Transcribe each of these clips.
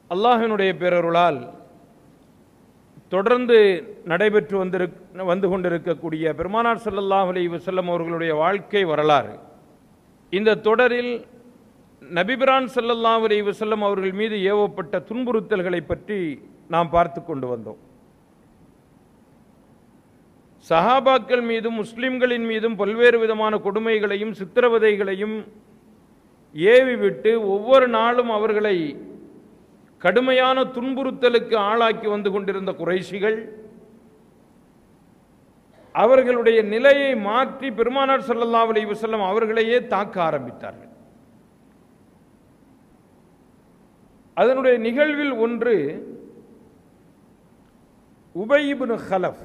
அல்லாஹினுடைய பேரருளால் தொடர்ந்து நடைபெற்று வந்திருக் வந்து கொண்டிருக்கக்கூடிய பெருமானார் ஸல்லல்லாஹு அலைஹி வஸல்லம் அவர்களுடைய வாழ்க்கை வரலாறு இந்த தொடரில் நபிபிரான் ஸல்லல்லாஹு அலைஹி வஸல்லம் அவர்கள் மீது ஏவப்பட்ட துன்புறுத்தல்களை பற்றி நாம் பார்த்து கொண்டு வந்தோம் சஹாபாக்கள் மீதும் முஸ்லிம்களின் மீதும் பல்வேறு விதமான கொடுமைகளையும் சித்திரவதைகளையும் ஏவிவிட்டு ஒவ்வொரு நாளும் அவர்களை கடுமையான துன்புறுத்தலுக்கு ஆளாக்கி வந்து கொண்டிருந்த குறைஷிகள் அவர்களுடைய நிலையை மாற்றி பெருமானார் ஸல்லல்லாஹு அலைஹி வஸல்லம் அவர்களையே தாக்க ஆரம்பித்தார்கள் அதனுடைய நிகழ்வில் ஒன்று உபயிபின் ஹலஃப்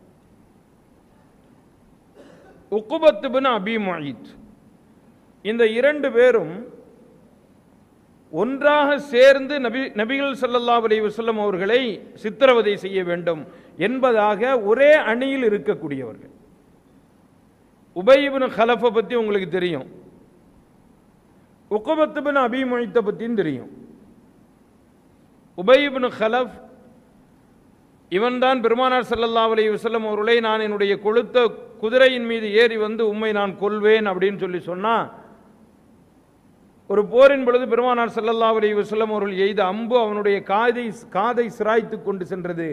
உக்குபத் பின் அபி முஈத் இந்த இரண்டு பேரும் ஒன்றாக சேர்ந்து நபி நபிகள் ஸல்லல்லாஹு அலைஹி வஸல்லம் அவர்களை சித்திரவதை செய்ய வேண்டும் என்பதாக ஒரே அணியில் இருக்கக்கூடியவர்கள் உபயிபின் ஹலஃபை பற்றி உங்களுக்கு தெரியும் உக்குபத் பின் அபி முஈத்தை பற்றியும் தெரியும் உபயிபின் ஹலஃப் இவன்தான் பெருமானார் ஸல்லல்லாஹு அலைஹி வஸல்லம் அவர்களை நான் என்னுடைய கொளுத்த குதிரையின் மீது ஏறி வந்து உம்மை நான் கொல்வேன் அப்படின்னு சொல்லி சொன்னா ஒரு போரின் பொழுது பெருமானார் ஸல்லல்லாஹு அலைஹி வஸல்லம் அவர்கள் எய்த அம்பு அவனுடைய காதை காதை சிராய்த்து கொண்டு சென்றது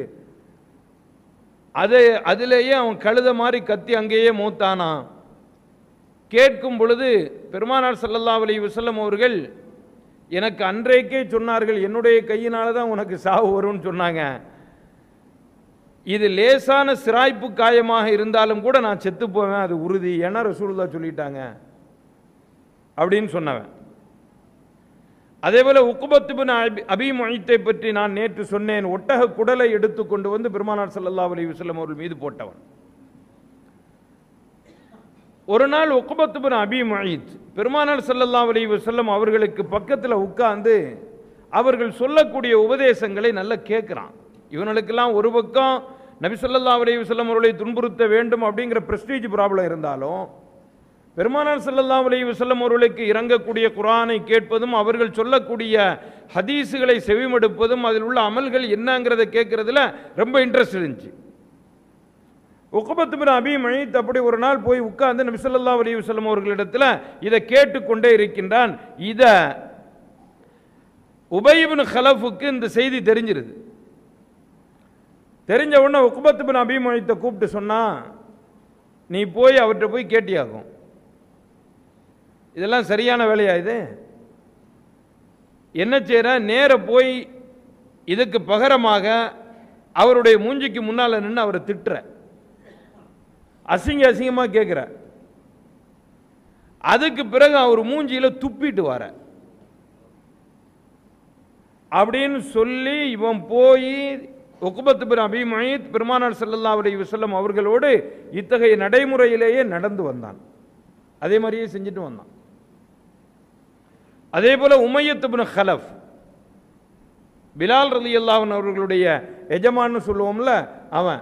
அதை அதிலேயே அவன் கழுத மாதிரி கத்தி அங்கேயே மூத்தானா கேட்கும் பொழுது பெருமானார் ஸல்லல்லாஹு அலைஹி வஸல்லம் அவர்கள் எனக்கு அன்றைக்கே சொன்னார்கள் என்னுடைய கையினால தான் உனக்கு சாவு வரும்னு சொன்னாங்க இது லேசான சிராய்ப்பு காயமாக இருந்தாலும் கூட நான் செத்து போவேன் அது உறுதி ஏன்னா ரசூலுல்லா சொல்லிட்டாங்க அப்படின்னு சொன்னவன் அதே போல உக்குபத்து பின் அபி- அபி மொய்த்தை பற்றி நான் நேற்று சொன்னேன் ஒட்டக குடலை எடுத்து கொண்டு வந்து பெருமானார் ஸல்லல்லாஹு அலைஹி வஸல்லம் அவர்கள் மீது போட்டவன் ஒரு நாள் உக்குபத்து பின் அபி மொய்த் பெருமானார் ஸல்லல்லாஹு அலைஹி வஸல்லம் அவர்களுக்கு பக்கத்தில் உட்கார்ந்து அவர்கள் சொல்லக்கூடிய உபதேசங்களை நல்லா கேட்குறான் இவனுக்கெல்லாம் ஒரு பக்கம் நபி ஸல்லல்லாஹு அலைஹி வஸல்லம் அவர்களை துன்புறுத்த வேண்டும் அப்படிங்கிற பிரஸ்டீஜ் ப்ராப்ளம் இருந்தாலும் பெருமானார் ஸல்லல்லாஹு அலைஹி வஸல்லம் அவர்களுக்கு இறங்கக்கூடிய குர்ஆனை கேட்பதும் அவர்கள் சொல்லக்கூடிய ஹதீஸுகளை செவிமடுப்பதும் அதில் உள்ள அமல்கள் என்னங்கிறத கேட்கறதுல ரொம்ப இன்ட்ரெஸ்ட் இருந்துச்சு உக்குபத்து பின் அபி மழித் அப்படி ஒரு நாள் போய் உட்கார்ந்து நபி ஸல்லல்லாஹு அலைஹி வஸல்லம் அவர்களிடத்தில் இதை கேட்டுக்கொண்டே இருக்கின்றான் இத உபயிபின் ஹலஃபுக்கு இந்த செய்தி தெரிஞ்சிருது தெரிஞ்ச உடனே உக்குபத்து பின் அபி மழித்தை கூப்பிட்டு சொன்னா நீ போய் அவர்கிட்ட போய் கேட்டியாகும் இதெல்லாம் சரியான வேலையா இது என்ன செய்யற நேர போய் இதுக்கு பகரமாக அவருடைய மூஞ்சிக்கு முன்னால நின்று அவரை திட்டுற அசிங்க அசிங்கமா கேட்குற அதுக்கு பிறகு அவர் மூஞ்சியில துப்பிட்டு வர அப்படின்னு சொல்லி இவன் போய் உக்குபத்து பின் அபி மொய்த் பெருமானார் ஸல்லல்லாஹு அலைஹி வஸல்லம் அவர்களோடு இத்தகைய நடைமுறையிலேயே நடந்து வந்தான் அதே மாதிரியே செஞ்சுட்டு வந்தான் அதே போல உமையத்து பின் ஹலஃப் பிலால் ரலியல்லாஹு அவர்களுடைய எஜமான்னு சொல்லுவோம்ல அவன்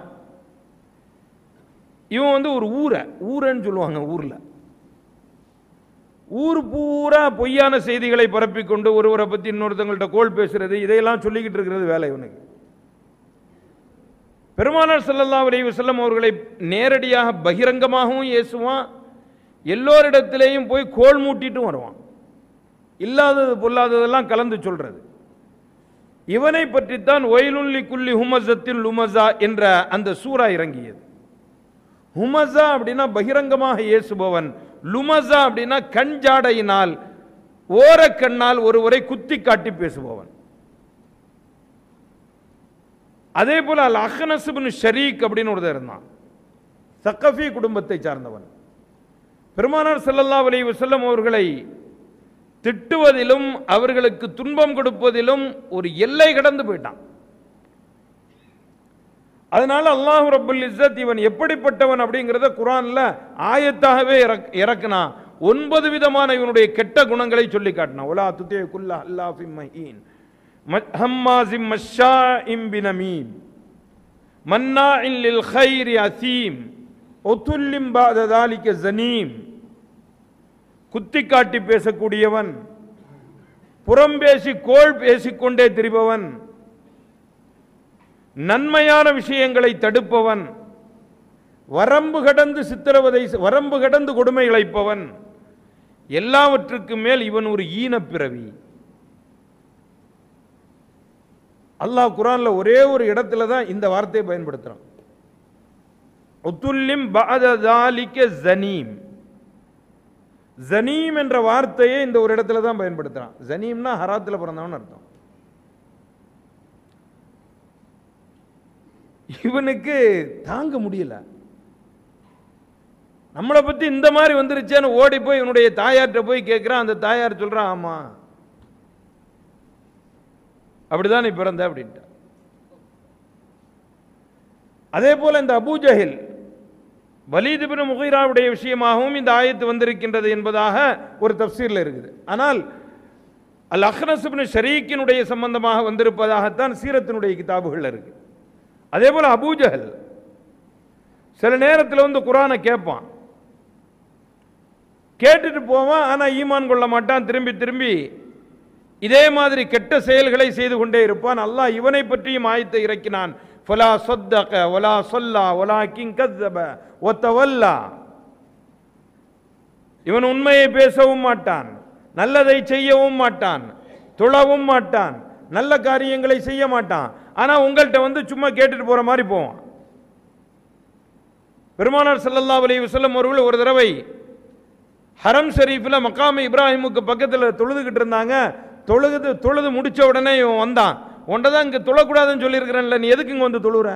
இவன் வந்து ஒரு ஊரை ஊரன்னு சொல்லுவாங்க ஊர்ல ஊர் பூரா பொய்யான செய்திகளை பரப்பிக் கொண்டு ஒருவரை பத்தி இன்னொருத்தங்கள்ட்ட கோல் பேசுறது இதையெல்லாம் சொல்லிக்கிட்டு இருக்கிறது வேலை இவனுக்கு பெருமானார் ஸல்லல்லாஹு அலைஹி வஸல்லம் அவர்களை நேரடியாக பகிரங்கமாகவும் ஏசுவான் எல்லோரிடத்திலேயும் போய் கோல் மூட்டிட்டும் வருவான் இல்லாதது பொல்லாததெல்லாம் கலந்து சொல்றது இவனை பற்றித்தான் ஒயிலுல்லி குல்லி ஹுமசத்தில் லுமசா என்ற அந்த சூரா இறங்கியது ஹுமசா அப்படின்னா பகிரங்கமாக ஏசுபவன் லுமசா அப்படின்னா கண் ஜாடையினால் ஓரக்கண்ணால் ஒருவரை குத்தி காட்டி பேசுபவன் அதே போல அல் அஹ்னசுபின் ஷரீக் அப்படின்னு ஒருத்தர் இருந்தான் சக்கஃபி குடும்பத்தை சார்ந்தவன் பெருமானார் ஸல்லல்லாஹு அலைஹி வஸல்லம் அவர்களை திட்டுவதிலும் அவர்களுக்கு துன்பம் கொடுப்பதிலும் ஒரு எல்லை கடந்து போயிட்டான் அதனால அல்லாஹ் ரப்பல் இஸ்ஸத் இவன் எப்படிப்பட்டவன் அப்படிங்கிறத குரான்ல ஆயத்தாகவே இறக்- இறக்குனான் ஒன்பது விதமான இவனுடைய கெட்ட குணங்களை சொல்லி காட்டினான் ஒலா துத்தே குல்லா அல்லாஹி மஹீன் ஹம்மாசிம் மஷாஇம் பினமீம் மன்னாஇன் லில் கைரி அசீம் ஒத்துல்லிம் பாத தாலிக்க ஜனீம் குத்தி காட்டி பேசக்கூடியவன் புறம் பேசி கோள் பேசிக்கொண்டே திரிபவன் நன்மையான விஷயங்களை தடுப்பவன் வரம்பு கடந்து சித்திரவதை வரம்பு கடந்து கொடுமை இழைப்பவன் எல்லாவற்றுக்கு மேல் இவன் ஒரு ஈனப் பிறவி அல்லாஹ் குரான்ல ஒரே ஒரு இடத்துல தான் இந்த வார்த்தையை பயன்படுத்துறான் உத்துல்லிம் பாததாலிக்க ஜனீம் ஜனீம் என்ற வார்த்தையை இந்த ஒரு இடத்துல தான் பயன்படுத்துறான் ஜனீம்னா ஹராத்துல பிறந்தவன் அர்த்தம் இவனுக்கு தாங்க முடியல நம்மளை பத்தி இந்த மாதிரி வந்துருச்சேன்னு ஓடி போய் இவனுடைய தாயார்கிட்ட போய் கேட்கிறான் அந்த தாயார் சொல்றான் ஆமா அப்படிதான் நீ பிறந்த அப்படின்ட்டு அதே போல இந்த அபூஜஹில் வலீத் இப்னு முகைராவுடைய விஷயமாகவும் இந்த ஆயத்து வந்திருக்கின்றது என்பதாக ஒரு தப்சீர்ல இருக்குது ஆனால் அல் அஹ்னஸ் இப்னு ஷரீக்கினுடைய சம்பந்தமாக வந்திருப்பதாகத்தான் சீரத்தினுடைய கிதாபுகள் இருக்கு அதே போல அபூஜஹல் சில நேரத்தில் வந்து குரானை கேட்பான் கேட்டுட்டு போவான் ஆனா ஈமான் கொள்ள மாட்டான் திரும்பி திரும்பி இதே மாதிரி கெட்ட செயல்களை செய்து கொண்டே இருப்பான் அல்லாஹ் இவனை பற்றியும் ஆயத்தை இறக்கினான் ஃபலா சொத்தக ஒலா சொல்லா ஒலா கிங் கத்தப ஒத்தவல்லா இவன் உண்மையை பேசவும் மாட்டான் நல்லதை செய்யவும் மாட்டான் துளவும் மாட்டான் நல்ல காரியங்களை செய்ய மாட்டான் ஆனா உங்கள்கிட்ட வந்து சும்மா கேட்டுட்டு போற மாதிரி போவான் பெருமானார் ஸல்லல்லாஹு அலைஹி வஸல்லம் அவர்கள் ஒரு தடவை ஹரம் ஷரீஃபில் மக்காம இப்ராஹிமுக்கு பக்கத்தில் தொழுதுகிட்டு இருந்தாங்க தொழுது தொழுது முடிச்ச உடனே இவன் வந்தான் உன்ட தான் இங்கே தொழக்கூடாதுன்னு சொல்லியிருக்கிறேன்ல நீ எதுக்கு இங்கே வந்து தொழுற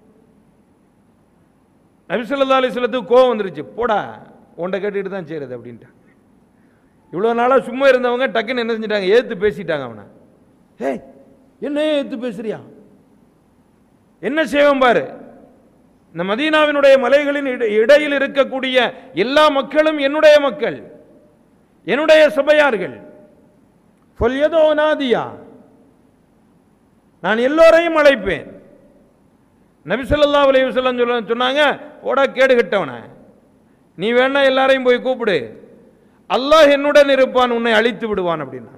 நபிசல்லா அலிஸ்லத்துக்கு கோவம் வந்துருச்சு போடா உன்ட கேட்டுட்டு தான் செய்கிறது அப்படின்ட்டு இவ்வளோ நாளாக சும்மா இருந்தவங்க டக்குன்னு என்ன செஞ்சிட்டாங்க ஏற்று பேசிட்டாங்க அவனை ஏய் என்ன ஏற்று பேசுறியா என்ன செய்வோம் பாரு இந்த மதீனாவினுடைய மலைகளின் இட- இடையில் இருக்கக்கூடிய எல்லா மக்களும் என்னுடைய மக்கள் என்னுடைய சபையார்கள் சொல்யதோ நாதியா நான் எல்லோரையும் அழைப்பேன் நபி ஸல்லல்லாஹு அலைஹி வஸல்லம் சொல்ல சொன்னாங்க போடா கேடு கட்டவன நீ வேணா எல்லாரையும் போய் கூப்பிடு அல்லாஹ் என்னுடன் இருப்பான் உன்னை அழித்து விடுவான் அப்படின்னா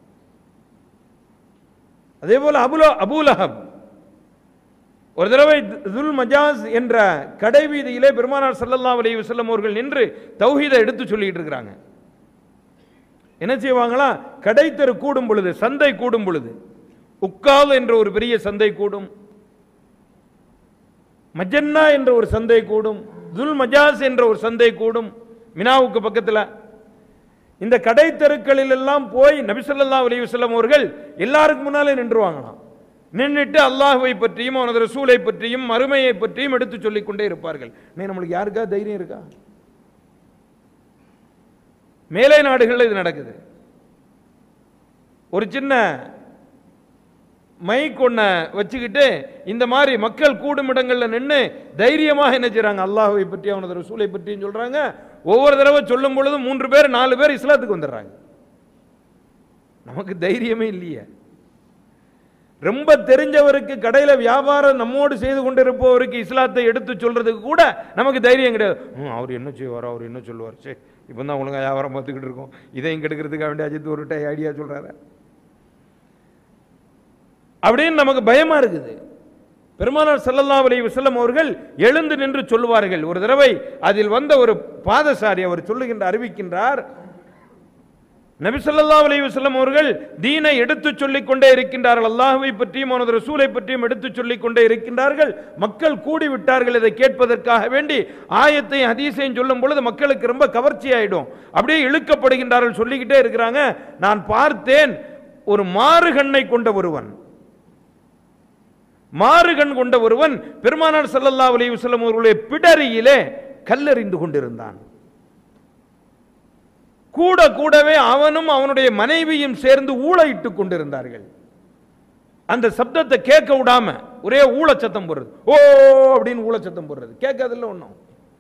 அதே போல அபுல அபூலஹப் ஒரு தடவை துல் மஜாஸ் என்ற கடை வீதியிலே பெருமானார் ஸல்லல்லாஹு அலைஹி வஸல்லம் அவர்கள் நின்று தௌஹீதை எடுத்து சொல்லிட்டு இருக்கிறாங்க என்ன செய்வாங்களா கடை தெரு கூடும் பொழுது சந்தை கூடும் பொழுது உக்கால் என்ற ஒரு பெரிய சந்தை கூடும் மஜன்னா என்ற ஒரு சந்தை கூடும் துல் மஜாஸ் என்ற ஒரு சந்தை கூடும் மினாவுக்கு பக்கத்தில் இந்த கடை தெருக்களில் எல்லாம் போய் நபி ஸல்லல்லாஹு அலைஹி வஸல்லம் அவர்கள் எல்லாருக்கும் முன்னாலே நின்றுவாங்களாம் நின்றுட்டு அல்லாஹ்வை பற்றியும் அவனது ரசூலை பற்றியும் மறுமையை பற்றியும் எடுத்து சொல்லிக் கொண்டே இருப்பார்கள் நீ நம்மளுக்கு யாருக்கா தைரியம் இருக்கா மேலை நாடுகளில் இது நடக்குது ஒரு சின்ன மைக் ஒன்ன வச்சுக்கிட்டு இந்த மாதிரி மக்கள் கூடும் இடங்கள்ல நின்று தைரியமாக என்ன செய்றாங்க அல்லாஹ்வை பற்றி அவனது ரசூலை பற்றியும் சொல்றாங்க ஒவ்வொரு தடவை சொல்லும் பொழுது மூன்று பேர் நாலு பேர் இஸ்லாத்துக்கு வந்துடுறாங்க நமக்கு தைரியமே இல்லையே ரொம்ப தெரிஞ்சவருக்கு கடையில வியாபாரம் நம்மோடு செய்து கொண்டிருப்பவருக்கு இஸ்லாத்தை எடுத்து சொல்றதுக்கு கூட நமக்கு தைரியம் கிடையாது "ம், அவர் என்ன செய்வார் அவர் என்ன சொல்லுவார் சரி இப்போ தான் ஒழுங்கா வியாபாரம் பார்த்துக்கிட்டு இருக்கோம் இதையும் கெடுக்கிறதுக்காக வேண்டிய அஜித் ஒரு ஐடியா சொல்றாரு அப்படின்னு நமக்கு பயமா இருக்குது பெருமானார் ஸல்லல்லாஹு அலைஹி வஸல்லம் அவர்கள் எழுந்து நின்று சொல்லுவார்கள் ஒரு தடவை அதில் வந்த ஒரு பாதசாரி அவர் சொல்லுகின்ற அறிவிக்கின்றார் நபி ஸல்லல்லாஹு அலைஹி வஸல்லம் அவர்கள் தீனை எடுத்துச் சொல்லிக் கொண்டே இருக்கின்றார்கள் அல்லாஹ்வை பற்றியும் அவனது ரசூலை பற்றியும் எடுத்துச் சொல்லிக் கொண்டே இருக்கின்றார்கள் மக்கள் கூடி விட்டார்கள் இதை கேட்பதற்காக வேண்டி ஆயத்தையும் ஹதீஸையும் சொல்லும் பொழுது மக்களுக்கு ரொம்ப கவர்ச்சி ஆயிடும் அப்படியே இழுக்கப்படுகின்றார்கள் சொல்லிக்கிட்டே இருக்கிறாங்க நான் பார்த்தேன் ஒரு மாறுகண்ணை கொண்ட ஒருவன் மாறுகண் கொண்ட ஒருவன் பெருமானார் ஸல்லல்லாஹு அலைஹி வஸல்லம் அவர்களுடைய பிடரியிலே கல்லெறிந்து கொண்டிருந்தான் கூட கூடவே அவனும் அவனுடைய மனைவியும் சேர்ந்து ஊழையிட்டுக் கொண்டிருந்தார்கள் அந்த சப்தத்தை கேட்க விடாம ஒரே ஊழ சத்தம் போடுறது ஓ அப்படின்னு ஊழ சத்தம் போடுறது கேட்காதில்ல ஒன்றும்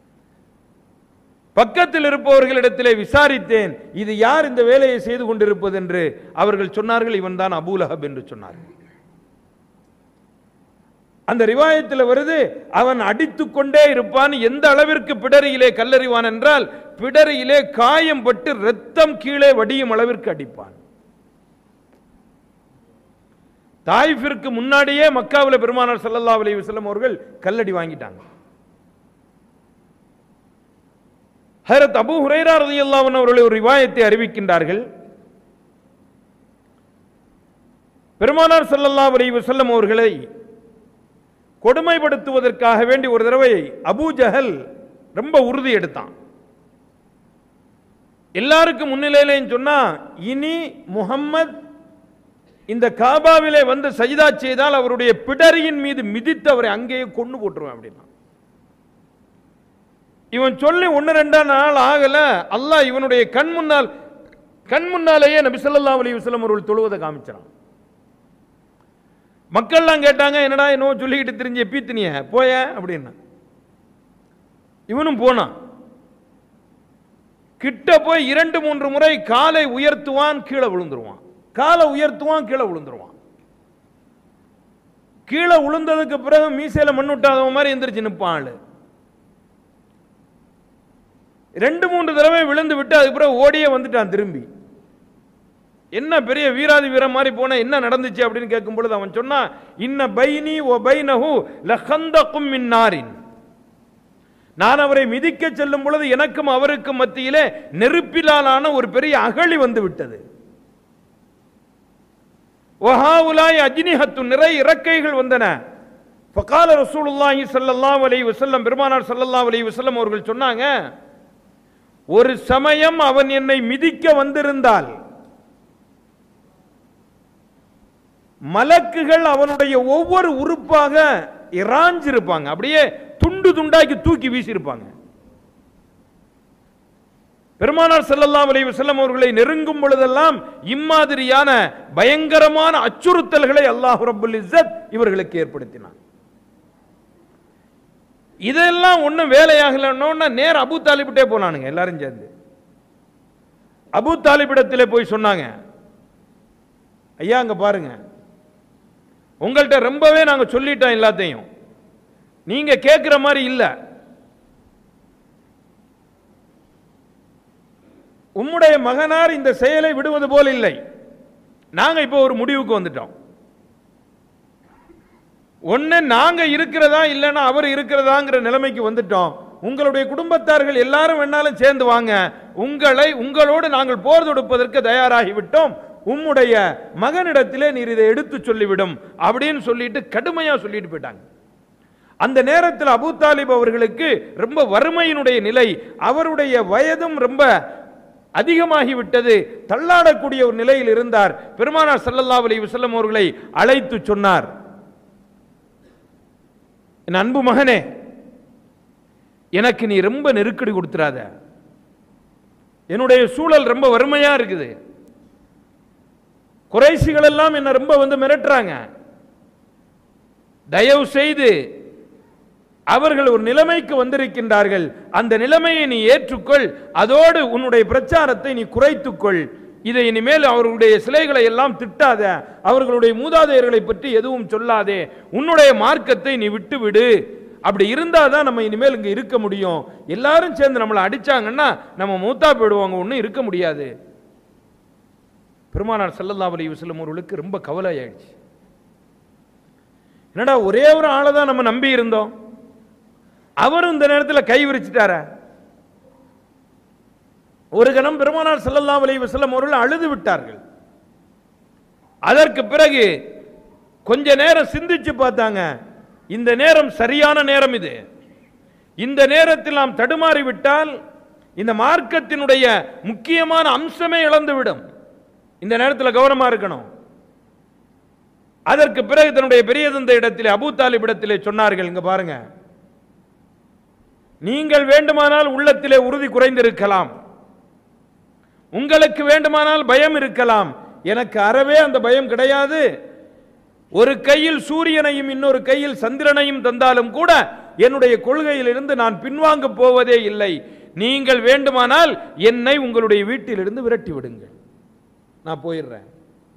பக்கத்தில் இருப்பவர்களிடத்திலே விசாரித்தேன் இது யார் இந்த வேலையை செய்து கொண்டிருப்பது என்று அவர்கள் சொன்னார்கள் இவன் தான் அபூலஹப் என்று சொன்னார்கள் அந்த ரிவாயத்தில் வருது அவன் அடித்துக் கொண்டே இருப்பான் எந்த அளவிற்கு பிடரியிலே கல்லறிவான் என்றால் பிடரியிலே காயம் பட்டு ரத்தம் கீழே வடியும் அளவிற்கு அடிப்பான் தாயிஃபிற்கு முன்னாடியே மக்காவில் பெருமானார் ஸல்லல்லாஹு அலைஹி வஸல்லம் அவர்கள் கல்லடி வாங்கிட்டாங்க ஹரத் அபூ ஹுரைரா ரலியல்லாஹு அன்ஹு அவர்கள் ஒரு ரிவாயத்தை அறிவிக்கின்றார்கள் பெருமானார் ஸல்லல்லாஹு அலைஹி வஸல்லம் அவர்களை கொடுமைப்படுத்துவதற்காக வேண்டி ஒரு தடவை அபூ ஜஹல் ரொம்ப உறுதி எடுத்தான் எல்லாருக்கும் முன்னிலையிலேன்னு சொன்னா இனி முஹம்மத் இந்த காபாவிலே வந்து சஜிதா செய்தால் அவருடைய பிடரியின் மீது மிதித்து அவரை அங்கேயே கொண்டு போட்டுருவேன் அப்படின்னா இவன் சொல்லி ஒன்று ரெண்டா நாள் ஆகல அல்லாஹ் இவனுடைய கண் முன்னால் கண் முன்னாலேயே நபி ஸல்லல்லாஹு அலைஹி வஸல்லம் அவர்கள் தொழுவதை காமிச்சான் மக்கள்லாம் கேட்டாங்க என்னடா என்னவோ சொல்லிக்கிட்டு திரிஞ்ச பீத்தினிய போய அப்படின்னா இவனும் போனான் கிட்ட போய் இரண்டு மூன்று முறை காலை உயர்த்துவான் கீழே விழுந்துருவான் காலை உயர்த்துவான் கீழே விழுந்துருவான் கீழே விழுந்ததுக்கு பிறகு மீசையில மண் விட்டாதவன் மாதிரி எந்திரிச்சு நிற்பான் ஆளு ரெண்டு மூன்று தடவை விழுந்து விட்டு அதுக்கு பிறகு ஓடியே வந்துட்டான் திரும்பி என்ன பெரிய வீராதி வீரம் மாதிரி போன என்ன நடந்துச்சு அப்படின்னு கேட்கும் பொழுது அவன் சொன்னான் இன்ன பைனி ஓ பைனஹு லஹந்தகும் மின் நாரின் நான் அவரை மிதிக்க செல்லும் பொழுது எனக்கும் அவருக்கும் மத்தியிலே நெருப்பிலான ஒரு பெரிய அகழி வந்து விட்டது ஒஹாவுலாய் அஜினிஹத்து நிறை இறக்கைகள் வந்தன ஃபகால ரசூலுல்லாஹி ஸல்லல்லாஹு அலைஹி வஸல்லம் பெருமானார் ஸல்லல்லாஹு அலைஹி வஸல்லம் அவர்கள் சொன்னாங்க ஒரு சமயம் அவன் என்னை மிதிக்க வந்திருந்தால் மலக்குகள் அவனுடைய ஒவ்வொரு உறுப்பாக இறாஞ்சிருப்பாங்க அப்படியே துண்டு துண்டாக்கி தூக்கி வீசியிருப்பாங்க பெருமானார் ஸல்லல்லாஹு அலைஹி வஸல்லம் அவர்களை நெருங்கும் பொழுதெல்லாம் இம்மாதிரியான பயங்கரமான அச்சுறுத்தல்களை அல்லாஹ் ரப்பல் இஸ்ஸத் இவர்களுக்கு ஏற்படுத்தினான் இதெல்லாம் ஒன்றும் வேலையாகலன்னா நேர அபு தாலிபிட்டே போனானுங்க எல்லாரும் சேர்ந்து அபு தாலிபிடத்திலே போய் சொன்னாங்க ஐயா அங்க பாருங்க உங்கள்கிட்ட ரொம்பவே நாங்க சொல்லிட்டோம் எல்லாத்தையும் நீங்க கேட்கிற மாதிரி இல்ல உம்முடைய மகனார் இந்த செயலை விடுவது போல் இல்லை நாங்க இப்போ ஒரு முடிவுக்கு வந்துட்டோம் ஒண்ணு நாங்க இருக்கிறதா இல்லைன்னா அவர் இருக்கிறதாங்கிற நிலைமைக்கு வந்துட்டோம் உங்களுடைய குடும்பத்தார்கள் எல்லாரும் வேணாலும் சேர்ந்து வாங்க உங்களை உங்களோடு நாங்கள் போர் தொடுப்பதற்கு தயாராகி விட்டோம் உம்முடைய மகனிடத்திலே நீர் இதை எடுத்து சொல்லிவிடும் அப்படின்னு சொல்லிட்டு கடுமையா சொல்லிட்டு போயிட்டாங்க அந்த நேரத்தில் அபூ தாலிப் அவர்களுக்கு ரொம்ப வறுமையினுடைய நிலை அவருடைய வயதும் ரொம்ப அதிகமாகி விட்டது தள்ளாடக்கூடிய ஒரு நிலையில் இருந்தார் பெருமானார் ஸல்லல்லாஹு அலைஹி வஸல்லம் அவர்களை அழைத்து சொன்னார் என் அன்பு மகனே எனக்கு நீ ரொம்ப நெருக்கடி கொடுத்துறாத என்னுடைய சூழல் ரொம்ப வறுமையா இருக்குது குறைசிகள் எல்லாம் என்ன ரொம்ப வந்து மிரட்டுறாங்க தயவு செய்து அவர்கள் ஒரு நிலைமைக்கு வந்திருக்கின்றார்கள் அந்த நிலைமையை நீ ஏற்றுக்கொள் அதோடு உன்னுடைய பிரச்சாரத்தை நீ குறைத்துக்கொள் இதை இனிமேல் அவர்களுடைய சிலைகளை எல்லாம் திட்டாத அவர்களுடைய மூதாதையர்களை பற்றி எதுவும் சொல்லாதே உன்னுடைய மார்க்கத்தை நீ விட்டு விடு அப்படி இருந்தால் தான் நம்ம இனிமேல் இங்கே இருக்க முடியும் எல்லாரும் சேர்ந்து நம்மளை அடிச்சாங்கன்னா நம்ம மூத்தா போயிடுவாங்க ஒன்றும் இருக்க முடியாது பெருமானார் ஸல்லல்லாஹு அலைஹி வஸல்லம் அவர்களுக்கு ரொம்ப கவலை ஆயிடுச்சு என்னடா ஒரே ஒரு ஆளை தான் நம்ம நம்பி இருந்தோம் அவரும் இந்த நேரத்தில் கை விரிச்சிட்டார ஒரு கணம் பெருமானார் ஸல்லல்லாஹு அலைஹி வஸல்லம் அவர்கள் அழுது விட்டார்கள் அதற்கு பிறகு கொஞ்ச நேரம் சிந்திச்சு பார்த்தாங்க இந்த நேரம் சரியான நேரம் இது இந்த நேரத்தில் நாம் தடுமாறி விட்டால் இந்த மார்க்கத்தினுடைய முக்கியமான அம்சமே இழந்துவிடும் இந்த நேரத்தில் கவனமா இருக்கணும் அதற்கு பிறகு தன்னுடைய பெரிய தந்தை இடத்திலே அபூ தாலிப் இடத்திலே சொன்னார்கள் இங்க பாருங்க நீங்கள் வேண்டுமானால் உள்ளத்திலே உறுதி குறைந்திருக்கலாம் உங்களுக்கு வேண்டுமானால் பயம் இருக்கலாம் எனக்கு அறவே அந்த பயம் கிடையாது ஒரு கையில் சூரியனையும் இன்னொரு கையில் சந்திரனையும் தந்தாலும் கூட என்னுடைய கொள்கையிலிருந்து நான் பின்வாங்க போவதே இல்லை நீங்கள் வேண்டுமானால் என்னை உங்களுடைய வீட்டிலிருந்து விரட்டி விடுங்கள் நான் போயிடுறேன்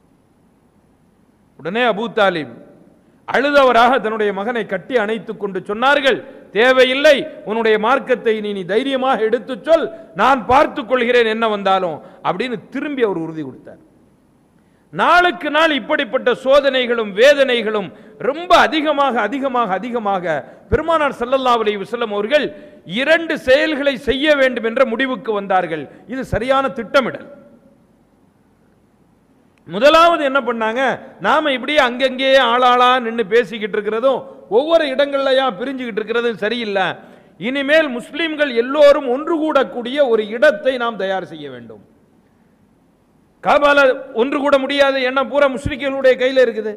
உடனே அபூ தாலிப் அழுதவராக தன்னுடைய மகனை கட்டி அணைத்துக் கொண்டு சொன்னார்கள் தேவையில்லை உன்னுடைய மார்க்கத்தை நீ நீ தைரியமாக எடுத்துச் சொல் நான் பார்த்துக் கொள்கிறேன் என்ன வந்தாலும் அப்படின்னு திரும்பி அவர் உறுதி கொடுத்தார் நாளுக்கு நாள் இப்படிப்பட்ட சோதனைகளும் வேதனைகளும் ரொம்ப அதிகமாக அதிகமாக அதிகமாக பெருமானார் ஸல்லல்லாஹு அலைஹி வஸல்லம் அவர்கள் இரண்டு செயல்களை செய்ய வேண்டும் என்ற முடிவுக்கு வந்தார்கள் இது சரியான திட்டமிடல் முதலாவது என்ன பண்ணாங்க நாம இப்படியே அங்கங்கேயே ஆளாளா நின்று பேசிக்கிட்டு இருக்கிறதும் ஒவ்வொரு இடங்கள்லயா பிரிஞ்சுக்கிட்டு இருக்கிறதும் சரியில்லை இனிமேல் முஸ்லிம்கள் எல்லோரும் ஒன்று கூடக்கூடிய ஒரு இடத்தை நாம் தயார் செய்ய வேண்டும் காபால ஒன்று கூட முடியாது என்ன பூரா முஸ்லிம்களுடைய கையில் இருக்குது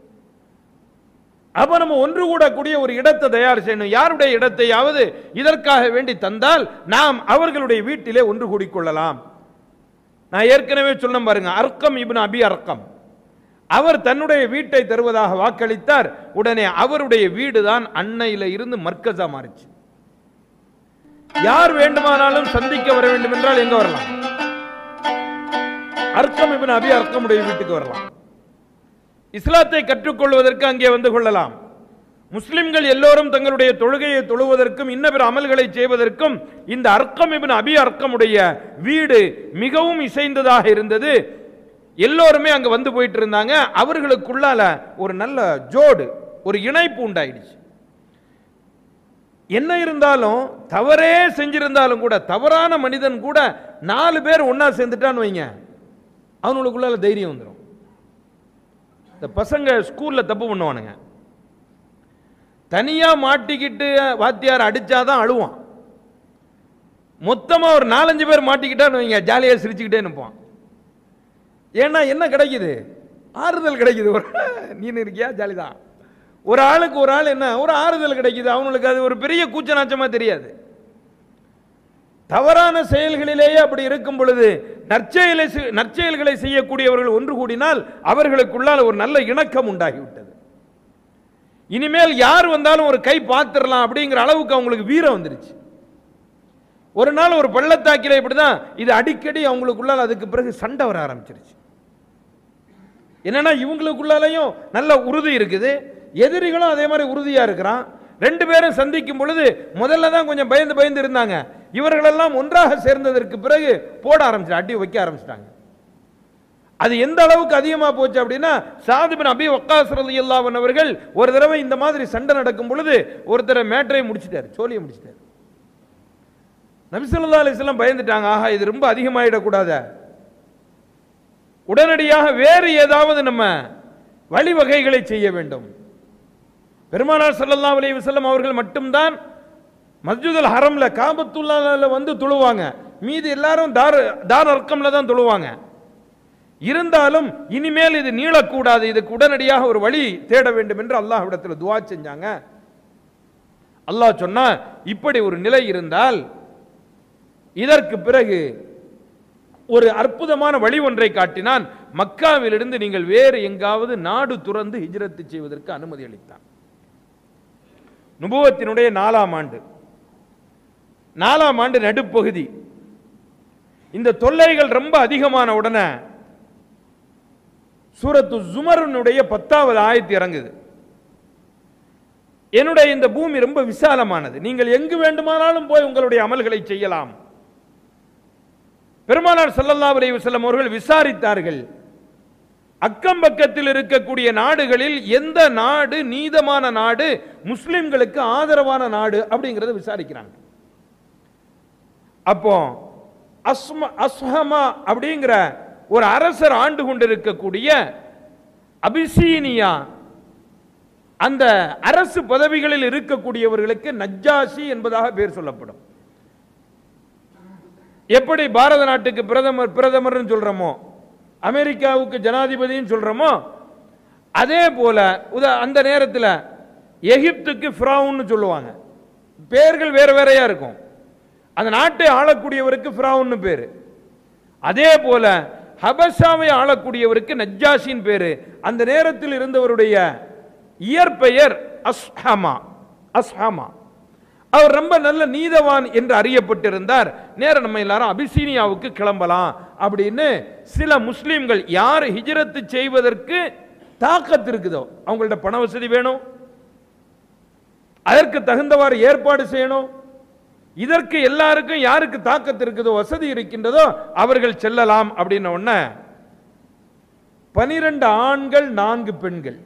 அப்ப நம்ம ஒன்று கூடக்கூடிய ஒரு இடத்தை தயார் செய்யணும் யாருடைய இடத்தையாவது இதற்காக வேண்டி தந்தால் நாம் அவர்களுடைய வீட்டிலே ஒன்று கூடிக்கொள்ளலாம் நான் ஏற்கனவே சொன்ன பாருங்க அர்க்கம் இப்னு அபி அர்க்கம் அவர் தன்னுடைய வீட்டை தருவதாக வாக்களித்தார் உடனே அவருடைய வீடு தான் அன்னையில இருந்து மர்க்கஸா மாறிச்சு யார் வேண்டுமானாலும் சந்திக்க வர வேண்டும் என்றால் எங்க வரலாம் அர்க்கம் இப்னு அபி அர்க்கமுடைய வீட்டுக்கு வரலாம் இஸ்லாத்தை கற்றுக்கொள்வதற்கு அங்கே வந்து கொள்ளலாம் முஸ்லிம்கள் எல்லோரும் தங்களுடைய தொழுகையை தொழுவதற்கும் இன்ன பிற அமல்களை செய்வதற்கும் இந்த அர்க்கம் இப்னு அபி அர்க்கமுடைய வீடு மிகவும் இசைந்ததாக இருந்தது எல்லோருமே அங்க வந்து போயிட்டு இருந்தாங்க அவர்களுக்குள்ளால ஒரு நல்ல ஜோடு ஒரு இணைப்பு உண்டாயிடுச்சு என்ன இருந்தாலும் தவறே செஞ்சிருந்தாலும் கூட தவறான மனிதன் கூட நாலு பேர் ஒண்ணா சேர்ந்துட்டான்னு வைங்க அவனுக்குள்ளால தைரியம் வந்துடும் இந்த பசங்க ஸ்கூல்ல தப்பு பண்ணுவானுங்க தனியா மாட்டிக்கிட்டு வாத்தியார் அடிச்சாதான் அழுவான் மொத்தமா ஒரு நாலஞ்சு பேர் மாட்டிக்கிட்டான்னு வைங்க ஜாலியா சிரிச்சுக்கிட்டே நிற்பான் ஏன்னா என்ன கிடைக்குது ஆறுதல் கிடைக்குது ஒரு நீனு இருக்கியா ஜாலிதான் ஒரு ஆளுக்கு ஒரு ஆள் என்ன ஒரு ஆறுதல் கிடைக்குது அவனுக்கு அது ஒரு பெரிய கூச்ச நாச்சமா தெரியாது தவறான செயல்களிலேயே அப்படி இருக்கும் பொழுது நற்செயலை செய்- நற்செயல்களை செய்யக்கூடியவர்கள் ஒன்று கூடினால் அவர்களுக்குள்ளால் ஒரு நல்ல இணக்கம் உண்டாகிவிட்டது இனிமேல் யார் வந்தாலும் ஒரு கை பார்த்துடலாம் அப்படிங்கிற அளவுக்கு அவங்களுக்கு வீரம் வந்துருச்சு ஒரு நாள் ஒரு பள்ளத்தாக்கில இப்படிதான் இது அடிக்கடி அவங்களுக்குள்ளால் அதுக்கு பிறகு சண்டை வர ஆரம்பிச்சிருச்சு என்னன்னா இவங்களுக்குள்ளாலையும் நல்ல உறுதி இருக்குது எதிரிகளும் அதே மாதிரி உறுதியா இருக்கிறான் ரெண்டு பேரும் சந்திக்கும் பொழுது முதல்ல தான் கொஞ்சம் பயந்து பயந்து இருந்தாங்க இவர்களெல்லாம் ஒன்றாக சேர்ந்ததற்கு பிறகு போட ஆரம்பிச்சு அடி வைக்க ஆரம்பிச்சிட்டாங்க அது எந்த அளவுக்கு அதிகமா போச்சு அப்படின்னா சாதிபின் அபி வக்காஸ் ரலியல்லாஹு அன்ஹு அவர்கள் ஒரு தடவை இந்த மாதிரி சண்டை நடக்கும் பொழுது ஒருத்தரை மேட்டரை முடிச்சிட்டாரு சோழியை முடிச்சிட்டாரு நபிசல்லா அலிஸ்லாம் பயந்துட்டாங்க ஆஹா இது ரொம்ப அதிகமாயிடக்கூடாத உடனடியாக வேறு ஏதாவது நம்ம வழிவகைகளை செய்ய வேண்டும் பெருமானார் ஸல்லல்லாஹு அலைஹி வஸல்லம் அவர்கள் மட்டும்தான் மஸ்ஜிதுல் ஹரம்ல காபத்துல்லால வந்து தொழுவாங்க மீதி எல்லாரும் தார் தார் அர்க்கம்ல தான் தொழுவாங்க இருந்தாலும் இனிமேல் இது நீளக்கூடாது இதுக்கு உடனடியாக ஒரு வழி தேட வேண்டும் என்று அல்லாஹ்விடத்தில் துவா செஞ்சாங்க அல்லாஹ் சொன்னா இப்படி ஒரு நிலை இருந்தால் இதற்கு பிறகு ஒரு அற்புதமான வழி ஒன்றை காட்டினான் மக்காவிலிருந்து நீங்கள் வேறு எங்காவது நாடு துறந்து ஹிஜ்ரத்து செய்வதற்கு அனுமதி அளித்தான் நுபுவத்தினுடைய நாலாம் ஆண்டு நாலாம் ஆண்டு நடுப்பகுதி இந்த தொல்லைகள் ரொம்ப அதிகமான உடனே சூரத்து ஜுமருனுடைய பத்தாவது ஆயத்து இறங்குது என்னுடைய இந்த பூமி ரொம்ப விசாலமானது நீங்கள் எங்கு வேண்டுமானாலும் போய் உங்களுடைய அமல்களை செய்யலாம் பெருமானார் ஸல்லல்லாஹு அலைஹி வஸல்லம் அவர்கள் விசாரித்தார்கள் அக்கம் பக்கத்தில் இருக்கக்கூடிய நாடுகளில் எந்த நாடு நீதமான நாடு முஸ்லிம்களுக்கு ஆதரவான நாடு அப்படிங்கறத விசாரிக்கிறாங்க அப்போ அஸ்ம அஸ்ஹமா அப்படிங்கிற ஒரு அரசர் ஆண்டு கொண்டிருக்கக்கூடிய அபிசீனியா அந்த அரசு பதவிகளில் இருக்கக்கூடியவர்களுக்கு நஜ்ஜாசி என்பதாக பேர் சொல்லப்படும் எப்படி பாரத நாட்டுக்கு பிரதமர் பிரதமர்னு சொல்றோமோ அமெரிக்காவுக்கு ஜனாதிபதின்னு சொல்றோமோ அதே போல உதா அந்த நேரத்தில் எகிப்துக்கு ஃபிரௌன்னு சொல்லுவாங்க பேர்கள் வேற வேறையா இருக்கும் அந்த நாட்டை ஆளக்கூடியவருக்கு ஃபிரௌன்னு பேரு அதே போல ஹபஷாவை ஆளக்கூடியவருக்கு நஜ்ஜாஷின் பேரு அந்த நேரத்தில் இருந்தவருடைய இயற்பெயர் அஸ்ஹமா அஸ்ஹமா அவர் ரொம்ப நல்ல நீதவான் என்று அறியப்பட்டிருந்தார் நேரம் நம்ம எல்லாரும் அபிசீனியாவுக்கு கிளம்பலாம் அப்படின்னு சில முஸ்லிம்கள் யார் ஹிஜ்ரத்து செய்வதற்கு தாக்கத்து இருக்குதோ அவங்கள்ட்ட பண வசதி வேணும் அதற்கு தகுந்தவாறு ஏற்பாடு செய்யணும் இதற்கு எல்லாருக்கும் யாருக்கு தாக்கத்து இருக்குதோ வசதி இருக்கின்றதோ அவர்கள் செல்லலாம் அப்படின்ன உடனே பனிரெண்டு ஆண்கள் நான்கு பெண்கள்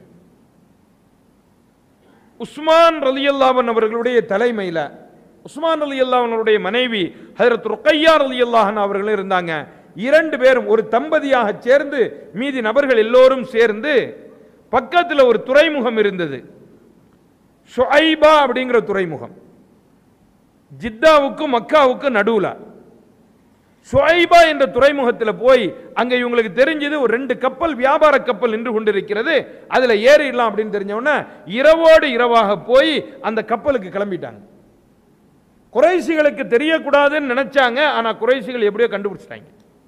உஸ்மான் ரலியல்லாஹன் அவர்களுடைய தலைமையில உஸ்மான் ரலியல்லாஹன் அவருடைய மனைவி ஹஜரத் ருக்கையா ரலியல்லாஹன் அவர்களும் இருந்தாங்க இரண்டு பேரும் ஒரு தம்பதியாக சேர்ந்து மீதி நபர்கள் எல்லோரும் சேர்ந்து பக்கத்தில் ஒரு துறைமுகம் இருந்தது ஷுஐபா அப்படிங்கிற துறைமுகம் ஜித்தாவுக்கும் மக்காவுக்கும் நடுவுல ஷுஐபா என்ற துறைமுகத்தில் போய் அங்க இவங்களுக்கு தெரிஞ்சது ஒரு ரெண்டு கப்பல் வியாபார கப்பல் நின்று கொண்டிருக்கிறது அதுல ஏறிடலாம் அப்படின்னு தெரிஞ்ச உடனே இரவோடு இரவாக போய் அந்த கப்பலுக்கு கிளம்பிட்டாங்க குறைசிகளுக்கு தெரியக்கூடாதுன்னு நினைச்சாங்க ஆனா குறைசிகள் எப்படியோ கண்டுபிடிச்சிட்டாங்க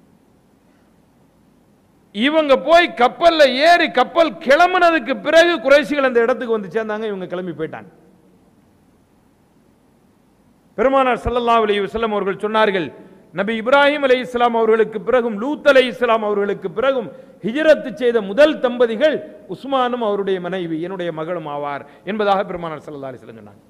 இவங்க போய் கப்பல்ல ஏறி கப்பல் கிளம்புனதுக்கு பிறகு குறைசிகள் அந்த இடத்துக்கு வந்து சேர்ந்தாங்க இவங்க கிளம்பி போயிட்டாங்க பெருமானார் ஸல்லல்லாஹு அலைஹி வஸல்லம் அவர்கள் சொன்னார்கள் நபி இப்ராஹிம் அலை இஸ்லாம் அவர்களுக்கு பிறகும் லூத் அலை இஸ்லாம் அவர்களுக்கு பிறகும் ஹிஜரத்து செய்த முதல் தம்பதிகள் உஸ்மானும் அவருடைய மனைவி என்னுடைய மகளும் ஆவார் என்பதாக பெருமானார் ஸல்லல்லாஹு அலைஹி வஸல்லம் சொன்னாங்க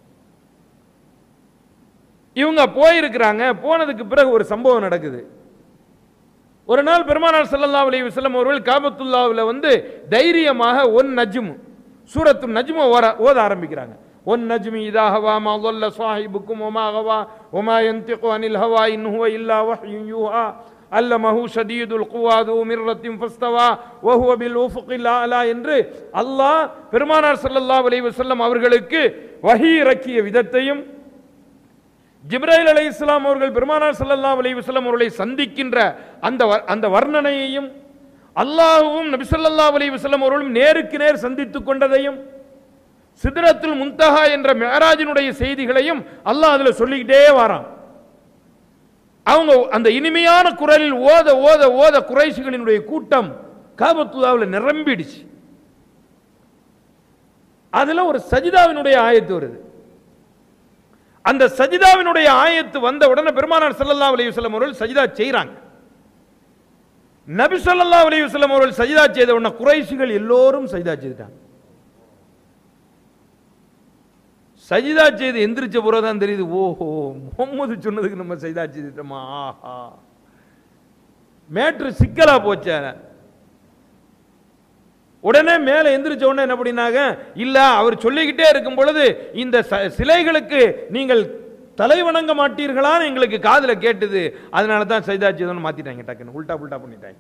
இவங்க போயிருக்கிறாங்க போனதுக்கு பிறகு ஒரு சம்பவம் நடக்குது ஒரு நாள் பெருமானார் ஸல்லல்லாஹு அலைஹி வஸல்லம் அவர்கள் காபத்துல்லாவில் வந்து தைரியமாக ஒன் நஜ்ம் சூரத்து நஜ்ம ஓர ஓத ஆரம்பிக்கிறாங்க ஒன் நஜ்மி இதா ஹவா மா ضل صاحبكم وما غوى وما ينطق عن الهوى إن هو إلا وحي يوحى அல்லமஹு ஷதீதுல் குவாது மிர்ரத்தின் ஃபஸ்தவா வஹுவ பில் உஃபுகில் அலா என்று அல்லாஹ் பெருமானார் ஸல்லல்லாஹு அலைஹி வஸல்லம் அவர்களுக்கு வஹி இறக்கிய விதத்தையும் ஜிப்ரைல் அலை இஸ்லாம் அவர்கள் பெருமானார் ஸல்லல்லாஹு அலைஹி வஸல்லம் அவர்களை சந்திக்கின்ற அந்த வர்- அந்த வர்ணனையையும் அல்லாஹ்வும் நபி ஸல்லல்லாஹு அலைஹி வஸல்லம் அவர்களும் நேருக்கு நேர் சந்தித்துக் கொண்டதையும் சிதறத்துல் முன்தஹா என்ற மேராஜினுடைய செய்திகளையும் அல்லாஹ் அதுல சொல்லிக்கிட்டே வரான் அவங்க அந்த இனிமையான குரலில் ஓத ஓத ஓத குறைசிகளினுடைய கூட்டம் காபத்துல்லாவில் நிரம்பிடுச்சு அதுல ஒரு சஜிதாவினுடைய ஆயத்து வருது அந்த சஜிதாவினுடைய ஆயத்து வந்த உடனே பெருமானார் ஸல்லல்லாஹு அலைஹி வஸல்லம் அவர்கள் சஜிதா செய்றாங்க நபி ஸல்லல்லாஹு அலைஹி வஸல்லம் அவர்கள் சஜிதா செய்த உடனே குறைஷிகள் எல்லோரும் சஜிதா செய்துட்டாங்க சஜிதா செய்து எந்திரிச்ச பிறகு தான் தெரியுது ஓஹோ முகம்மது சொன்னதுக்கு நம்ம சஜிதா செய்துட்டோமா ஆஹா மேட்ரு சிக்கலா போச்சே உடனே மேலே எந்திரிச்ச உடனே என்ன பண்ணினாங்க இல்ல அவர் சொல்லிக்கிட்டே இருக்கும் பொழுது இந்த ச- சிலைகளுக்கு நீங்கள் தலை வணங்க மாட்டீர்களான்னு எங்களுக்கு காதுல கேட்டது அதனால தான் சைதா செய்தோன்னு மாத்திட்டாங்க டக்குன்னு உல்டா புல்டா பண்ணிட்டாங்க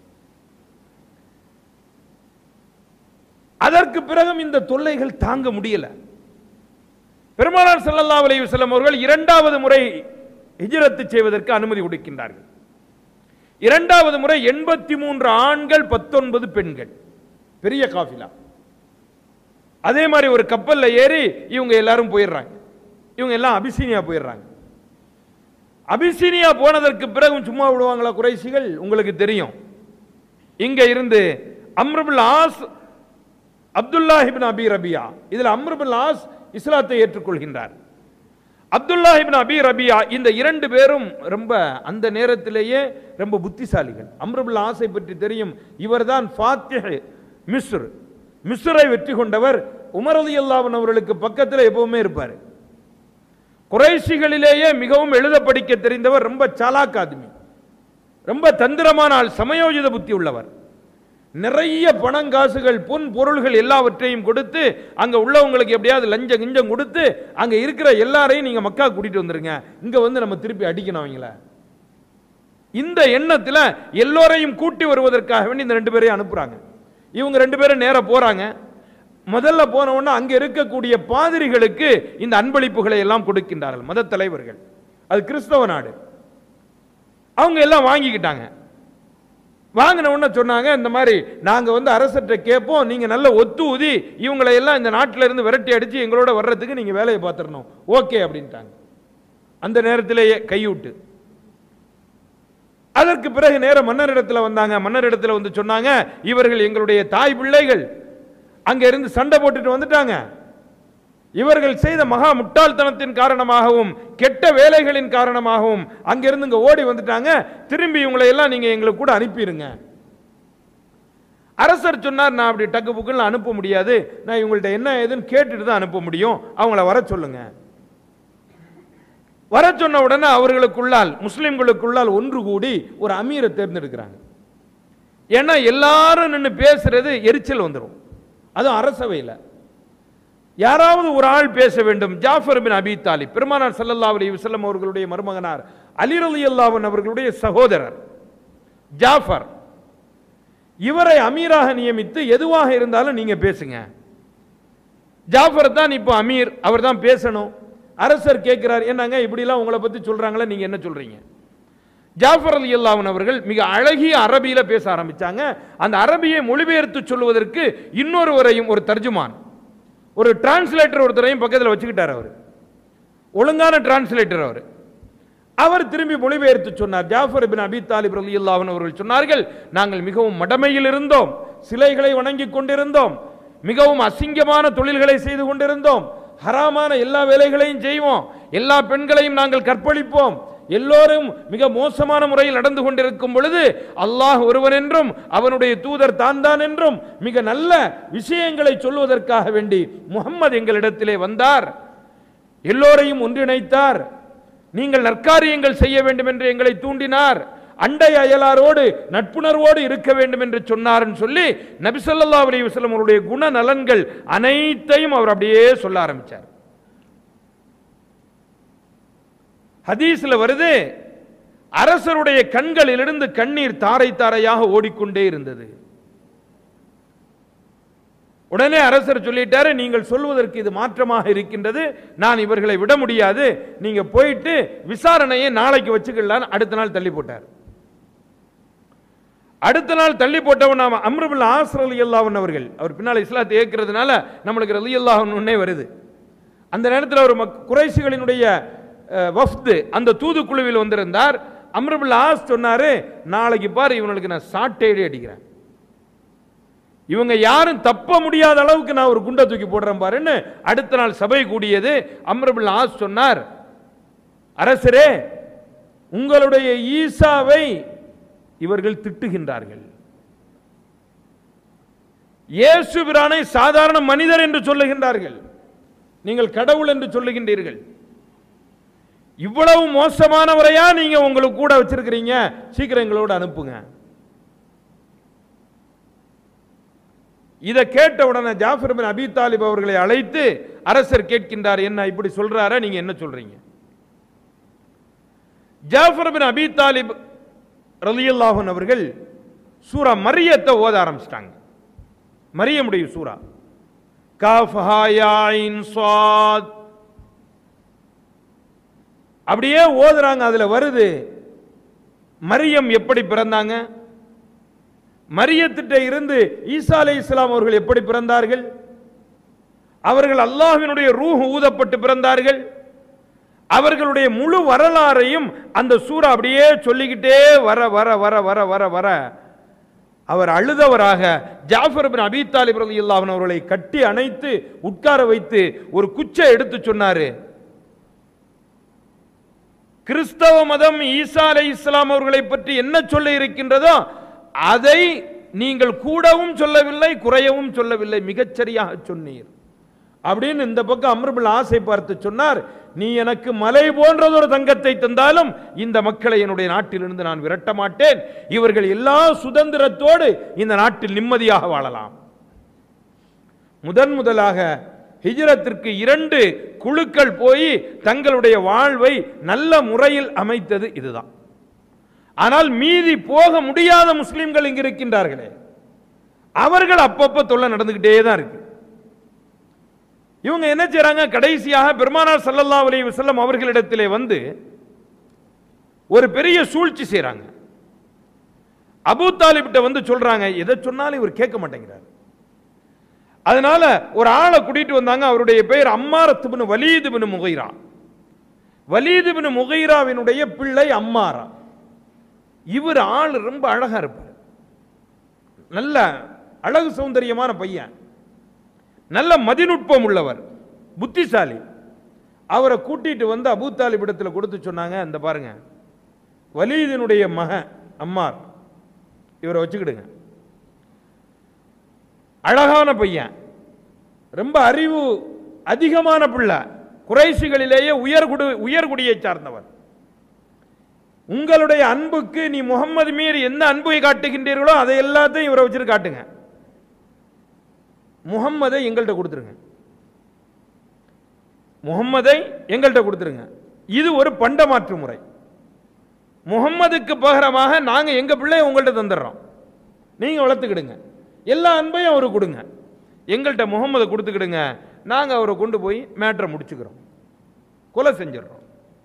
அதற்கு பிறகும் இந்த தொல்லைகள் தாங்க முடியல பெருமானார் ஸல்லல்லாஹு அலைஹி வஸல்லம் அவர்கள் இரண்டாவது முறை ஹிஜ்ரத்து செய்வதற்கு அனுமதி கொடுக்கின்றார்கள் இரண்டாவது முறை எண்பத்தி மூன்று ஆண்கள் பத்தொன்பது பெண்கள் பெரிய காஃபிலா அதே மாதிரி ஒரு கப்பல்ல ஏறி இவங்க எல்லாரும் போயிடுறாங்க இவங்க எல்லாம் அபிசீனியா போயிடுறாங்க அபிசீனியா போனதற்கு பிறகும் சும்மா விடுவாங்களா குறைசிகள் உங்களுக்கு தெரியும் இங்க இருந்து அம்ருபுல் ஆஸ் அப்துல்லா இப்னு அபி ரபியா இதுல அம்ருபுல் ஆஸ் இஸ்லாத்தை ஏற்றுக்கொள்கின்றார் அப்துல்லா இப்னு அபி ரபியா இந்த இரண்டு பேரும் ரொம்ப அந்த நேரத்திலேயே ரொம்ப புத்திசாலிகள் அம்ருபுல் ஆஸை பற்றி தெரியும் இவர்தான் ஃபாத்திஹ் மிஸ்ர் மிஸ்ரை வெற்றி கொண்டவர் உமர் ரலியல்லாஹு அன்ஹு அவர்களுக்கு பக்கத்தில் எப்பவுமே இருப்பார் குறைஷிகளிலேயே மிகவும் எழுத படிக்க தெரிந்தவர் ரொம்ப சாலாக் ஆத்மி ரொம்ப தந்திரமான ஆள் சமயோஜித புத்தி உள்ளவர் நிறைய பணங்காசுகள் பொன் பொருள்கள் எல்லாவற்றையும் கொடுத்து அங்க உள்ளவங்களுக்கு எப்படியாவது லஞ்சம் கிஞ்சம் கொடுத்து அங்க இருக்கிற எல்லாரையும் நீங்க மக்கா கூட்டிட்டு வந்துருங்க இங்க வந்து நம்ம திருப்பி அடிக்கணும் அவங்கள இந்த எண்ணத்துல எல்லோரையும் கூட்டி வருவதற்காக வேண்டி இந்த ரெண்டு பேரையும் அனுப்புறாங்க இவங்க ரெண்டு பேரும் நேரா போறாங்க முதல்ல போன உடனே அங்க இருக்கக்கூடிய பாதிரிகளுக்கு இந்த அன்பளிப்புகளை எல்லாம் கொடுக்கின்றார்கள் மத தலைவர்கள் அது கிறிஸ்தவ நாடு அவங்க எல்லாம் வாங்கிக்கிட்டாங்க வாங்கின உடனே சொன்னாங்க இந்த மாதிரி நாங்க வந்து அரசர்கிட்ட கேட்போம் நீங்க நல்ல ஒத்து ஊதி இவங்களை எல்லாம் இந்த நாட்டில இருந்து விரட்டி அடிச்சு எங்களோட வர்றதுக்கு நீங்க வேலையை பார்த்துடணும் ஓகே அப்படின்ட்டாங்க அந்த நேரத்திலேயே கைவிட்டு அதற்கு பிறகு நேர மன்னரிடத்துல வந்தாங்க மன்னரிடத்துல வந்து சொன்னாங்க இவர்கள் எங்களுடைய தாய் பிள்ளைகள் அங்க இருந்து சண்டை போட்டுட்டு வந்துட்டாங்க இவர்கள் செய்த மகா முட்டாள்தனத்தின் காரணமாகவும் கெட்ட வேலைகளின் காரணமாகவும் அங்கிருந்து இங்க ஓடி வந்துட்டாங்க திரும்பி இவங்களை எல்லாம் நீங்க எங்களுக்கு கூட அனுப்பிடுங்க அரசர் சொன்னார் நான் அப்படி டக்கு புக்குன்னு அனுப்ப முடியாது நான் இவங்கள்ட்ட என்ன ஏதுன்னு கேட்டுட்டு தான் அனுப்ப முடியும் அவங்கள வர சொல்லுங்க வர சொன்ன உடனே அவர்களுக்குள்ளால் முஸ்லிம்களுக்குள்ளால் ஒன்று கூடி ஒரு அமீரை தேர்ந்தெடுக்கிறாங்க ஏன்னா எல்லாரும் நின்று பேசுறது எரிச்சல் வந்துடும் அதுவும் அரசவையில் யாராவது ஒரு ஆள் பேச வேண்டும் ஜாஃபர் பின் அபி தாலிப் பெருமானார் ஸல்லல்லாஹு அலைஹி வஸல்லம் அவர்களுடைய மருமகனார் அலி ரலியல்லாஹு அன்ஹு அவர்களுடைய சகோதரர் ஜாஃபர் இவரை அமீராக நியமித்து எதுவாக இருந்தாலும் நீங்க பேசுங்க ஜாஃபர் தான் இப்போ அமீர் அவர் தான் பேசணும் அரசர் கேட்கிறார் என்னங்க இப்படிலாம் உங்களை பத்தி சொல்றாங்களே நீங்க என்ன சொல்றீங்க ஜாஃபர் அலி அல்லாஹன் அவர்கள் மிக அழகிய அரபியில பேச ஆரம்பிச்சாங்க அந்த அரபியை மொழிபெயர்த்து சொல்வதற்கு இன்னொருவரையும் ஒரு தர்ஜுமான் ஒரு டிரான்ஸ்லேட்டர் ஒருத்தரையும் பக்கத்தில் வச்சுக்கிட்டார் அவர் ஒழுங்கான டிரான்ஸ்லேட்டர் அவர் அவர் திரும்பி மொழிபெயர்த்து சொன்னார் ஜாஃபர் பின் அபி தாலிப் ரலி அவர்கள் சொன்னார்கள் நாங்கள் மிகவும் மடமையில் இருந்தோம் சிலைகளை வணங்கிக் கொண்டிருந்தோம் மிகவும் அசிங்கமான தொழில்களை செய்து கொண்டிருந்தோம் ஹராமான எல்லா வேலைகளையும் செய்வோம் எல்லா பெண்களையும் நாங்கள் கற்பழிப்போம் எல்லோரும் மிக மோசமான முறையில் நடந்து கொண்டிருக்கும் பொழுது அல்லாஹ் ஒருவன் என்றும் அவனுடைய தூதர் தான் தான் என்றும் மிக நல்ல விஷயங்களை சொல்வதற்காக வேண்டி முகம்மது எங்களிடத்திலே வந்தார் எல்லோரையும் ஒன்றிணைத்தார் நீங்கள் நற்காரியங்கள் செய்ய வேண்டும் என்று எங்களை தூண்டினார் அண்டை அயலாரோடு நட்புணர்வோடு இருக்க வேண்டும் என்று சொன்னார்னு சொல்லி நபி ஸல்லல்லாஹு அலைஹி வஸல்லம் அவருடைய குண நலன்கள் அனைத்தையும் அவர் அப்படியே சொல்ல ஆரம்பிச்சார் ஹதீஸ்ல வருது அரசருடைய கண்களிலிருந்து கண்ணீர் தாரை தாரையாக ஓடிக்கொண்டே இருந்தது உடனே அரசர் சொல்லிட்டாரு நீங்கள் சொல்வதற்கு இது மாற்றமாக இருக்கின்றது நான் இவர்களை விட முடியாது நீங்க போயிட்டு விசாரணையை நாளைக்கு வச்சுக்கலான்னு அடுத்த நாள் தள்ளி போட்டார் அடுத்த நாள் தள்ளி போட்டவன் நாம அம்ருபுல் ஆஸ்ர் அலி அல்லாஹன் அவர்கள் அவர் பின்னால் இஸ்லாத்தை ஏற்கிறதுனால நம்மளுக்கு ரலி அல்லாஹன்னே வருது அந்த நேரத்தில் ஒரு மக்- குறைஷிகளினுடைய அஹ், வஃப்து அந்த தூதுக்குழுவில் வந்திருந்தார் அம்ருபுல் ஆஸ் சொன்னாரு நாளைக்கு பாரு இவனுக்கு நான் சாட்டையடி அடிக்கிறேன் இவங்க யாரும் தப்ப முடியாத அளவுக்கு நான் ஒரு குண்டை தூக்கி போடுறேன் பாருன்னு அடுத்த நாள் சபை கூடியது அம்ரபுல் ஆஸ் சொன்னார் அரசரே உங்களுடைய ஈசாவை இவர்கள் திட்டுகின்றார்கள் இயேசு பிரானை சாதாரண மனிதர் என்று சொல்லுகின்றார்கள் நீங்கள் கடவுள் என்று சொல்லுகின்றீர்கள் இவ்வளவு மோசமானவரையா நீங்க உங்களுக்கு கூட வச்சிருக்கிறீங்க சீக்கிரம் எங்களோட அனுப்புங்க இதை கேட்ட உடனே ஜாஃபர் பின் அபி தாலிப் அவர்களை அழைத்து அரசர் கேட்கின்றார் என்ன இப்படி சொல்றாரா நீங்க என்ன சொல்றீங்க ஜாஃபர் பின் அபி தாலிப் ரலியல்லாஹன் அவர்கள் சூரா மரியத்தை ஓத ஆரம்பிச்சிட்டாங்க மரியமுடைய சூரா காஃப் ஹா யா ஐன் ஸாத் அப்படியே ஓதுறாங்க அதுல வருது மரியம் எப்படி பிறந்தாங்க மரியத்திட்ட இருந்து ஈசா அலை இஸ்லாம் அவர்கள் எப்படி பிறந்தார்கள் அவர்கள் அல்லாஹ்வினுடைய ரூஹ் ஊதப்பட்டு பிறந்தார்கள் அவர்களுடைய முழு வரலாறையும் அந்த சூரா அப்படியே சொல்லிக்கிட்டே வர வர வர வர வர வர அவர் அழுதவராக ஜாஃபர் பின் அபி தாலிப் ரலியல்லாஹு அன்ஹு அவர்களை கட்டி அணைத்து உட்கார வைத்து ஒரு குச்சை எடுத்து சொன்னாரு கிறிஸ்தவ மதம் ஈசா அலை இஸ்லாம் அவர்களை பற்றி என்ன சொல்ல இருக்கின்றதோ அதை நீங்கள் கூடவும் சொல்லவில்லை குறையவும் சொல்லவில்லை மிகச்சரியாக சொன்னீர் அப்படின்னு இந்த பக்கம் அம்ருபில் ஆசை பார்த்து சொன்னார் நீ எனக்கு மலை போன்றதொரு தங்கத்தை தந்தாலும் இந்த மக்களை என்னுடைய நாட்டிலிருந்து நான் விரட்ட மாட்டேன் இவர்கள் எல்லா சுதந்திரத்தோடு இந்த நாட்டில் நிம்மதியாக வாழலாம் முதன் முதலாக ஹிஜ்ரத்திற்கு இரண்டு குழுக்கள் போய் தங்களுடைய வாழ்வை நல்ல முறையில் அமைத்தது இதுதான் ஆனால் மீதி போக முடியாத முஸ்லிம்கள் இங்கு இருக்கின்றார்களே அவர்கள் அப்பப்ப தொல்லை நடந்துகிட்டே தான் இருக்கு இவங்க என்ன செய்றாங்க கடைசியாக பெருமானார் ஸல்லல்லாஹு அலைஹி வஸல்லம் அவர்களிடத்திலே வந்து ஒரு பெரிய சூழ்ச்சி செய்றாங்க அபூ தாலிப்ட்ட வந்து சொல்றாங்க எதை சொன்னாலும் இவர் கேட்க மாட்டேங்கிறார் அதனால ஒரு ஆளை கூட்டிட்டு வந்தாங்க அவருடைய பெயர் அம்மாரத் பின் வலீது பின் முகைரா வலீது பின் முகைராவினுடைய பிள்ளை அம்மாரா இவர் ஆள் ரொம்ப அழகா இருப்பார் நல்ல அழகு சௌந்தரியமான பையன் நல்ல மதிநுட்பம் உள்ளவர் புத்திசாலி அவரை கூட்டிட்டு வந்து அபூ தாலிப் இடத்துல கொடுத்து சொன்னாங்க இந்த பாருங்க வலீதினுடைய மகன் அம்மார் இவரை வச்சுக்கிடுங்க அழகான பையன் ரொம்ப அறிவு அதிகமான பிள்ளை குறைசிகளிலேயே உயர்குடி உயர்குடியை சார்ந்தவர் உங்களுடைய அன்புக்கு நீ முகம்மது மீறி எந்த அன்பை காட்டுகின்றீர்களோ அதை எல்லாத்தையும் இவரை வச்சுட்டு காட்டுங்க முகம்மதை எங்கள்கிட்ட கொடுத்துருங்க முகம்மதை எங்கள்கிட்ட கொடுத்துருங்க இது ஒரு பண்டமாற்று முறை முகம்மதுக்கு பகரமாக நாங்க எங்க பிள்ளைய உங்கள்கிட்ட தந்துடுறோம் நீங்க வளர்த்துக்கிடுங்க எல்லா அன்பையும் அவருக்கு கொடுங்க எங்கள்கிட்ட முகம்மதை கொடுத்துக்கிடுங்க நாங்க அவரை கொண்டு போய் மேட்ரை முடிச்சுக்கிறோம் கொலை செஞ்சிடறோம்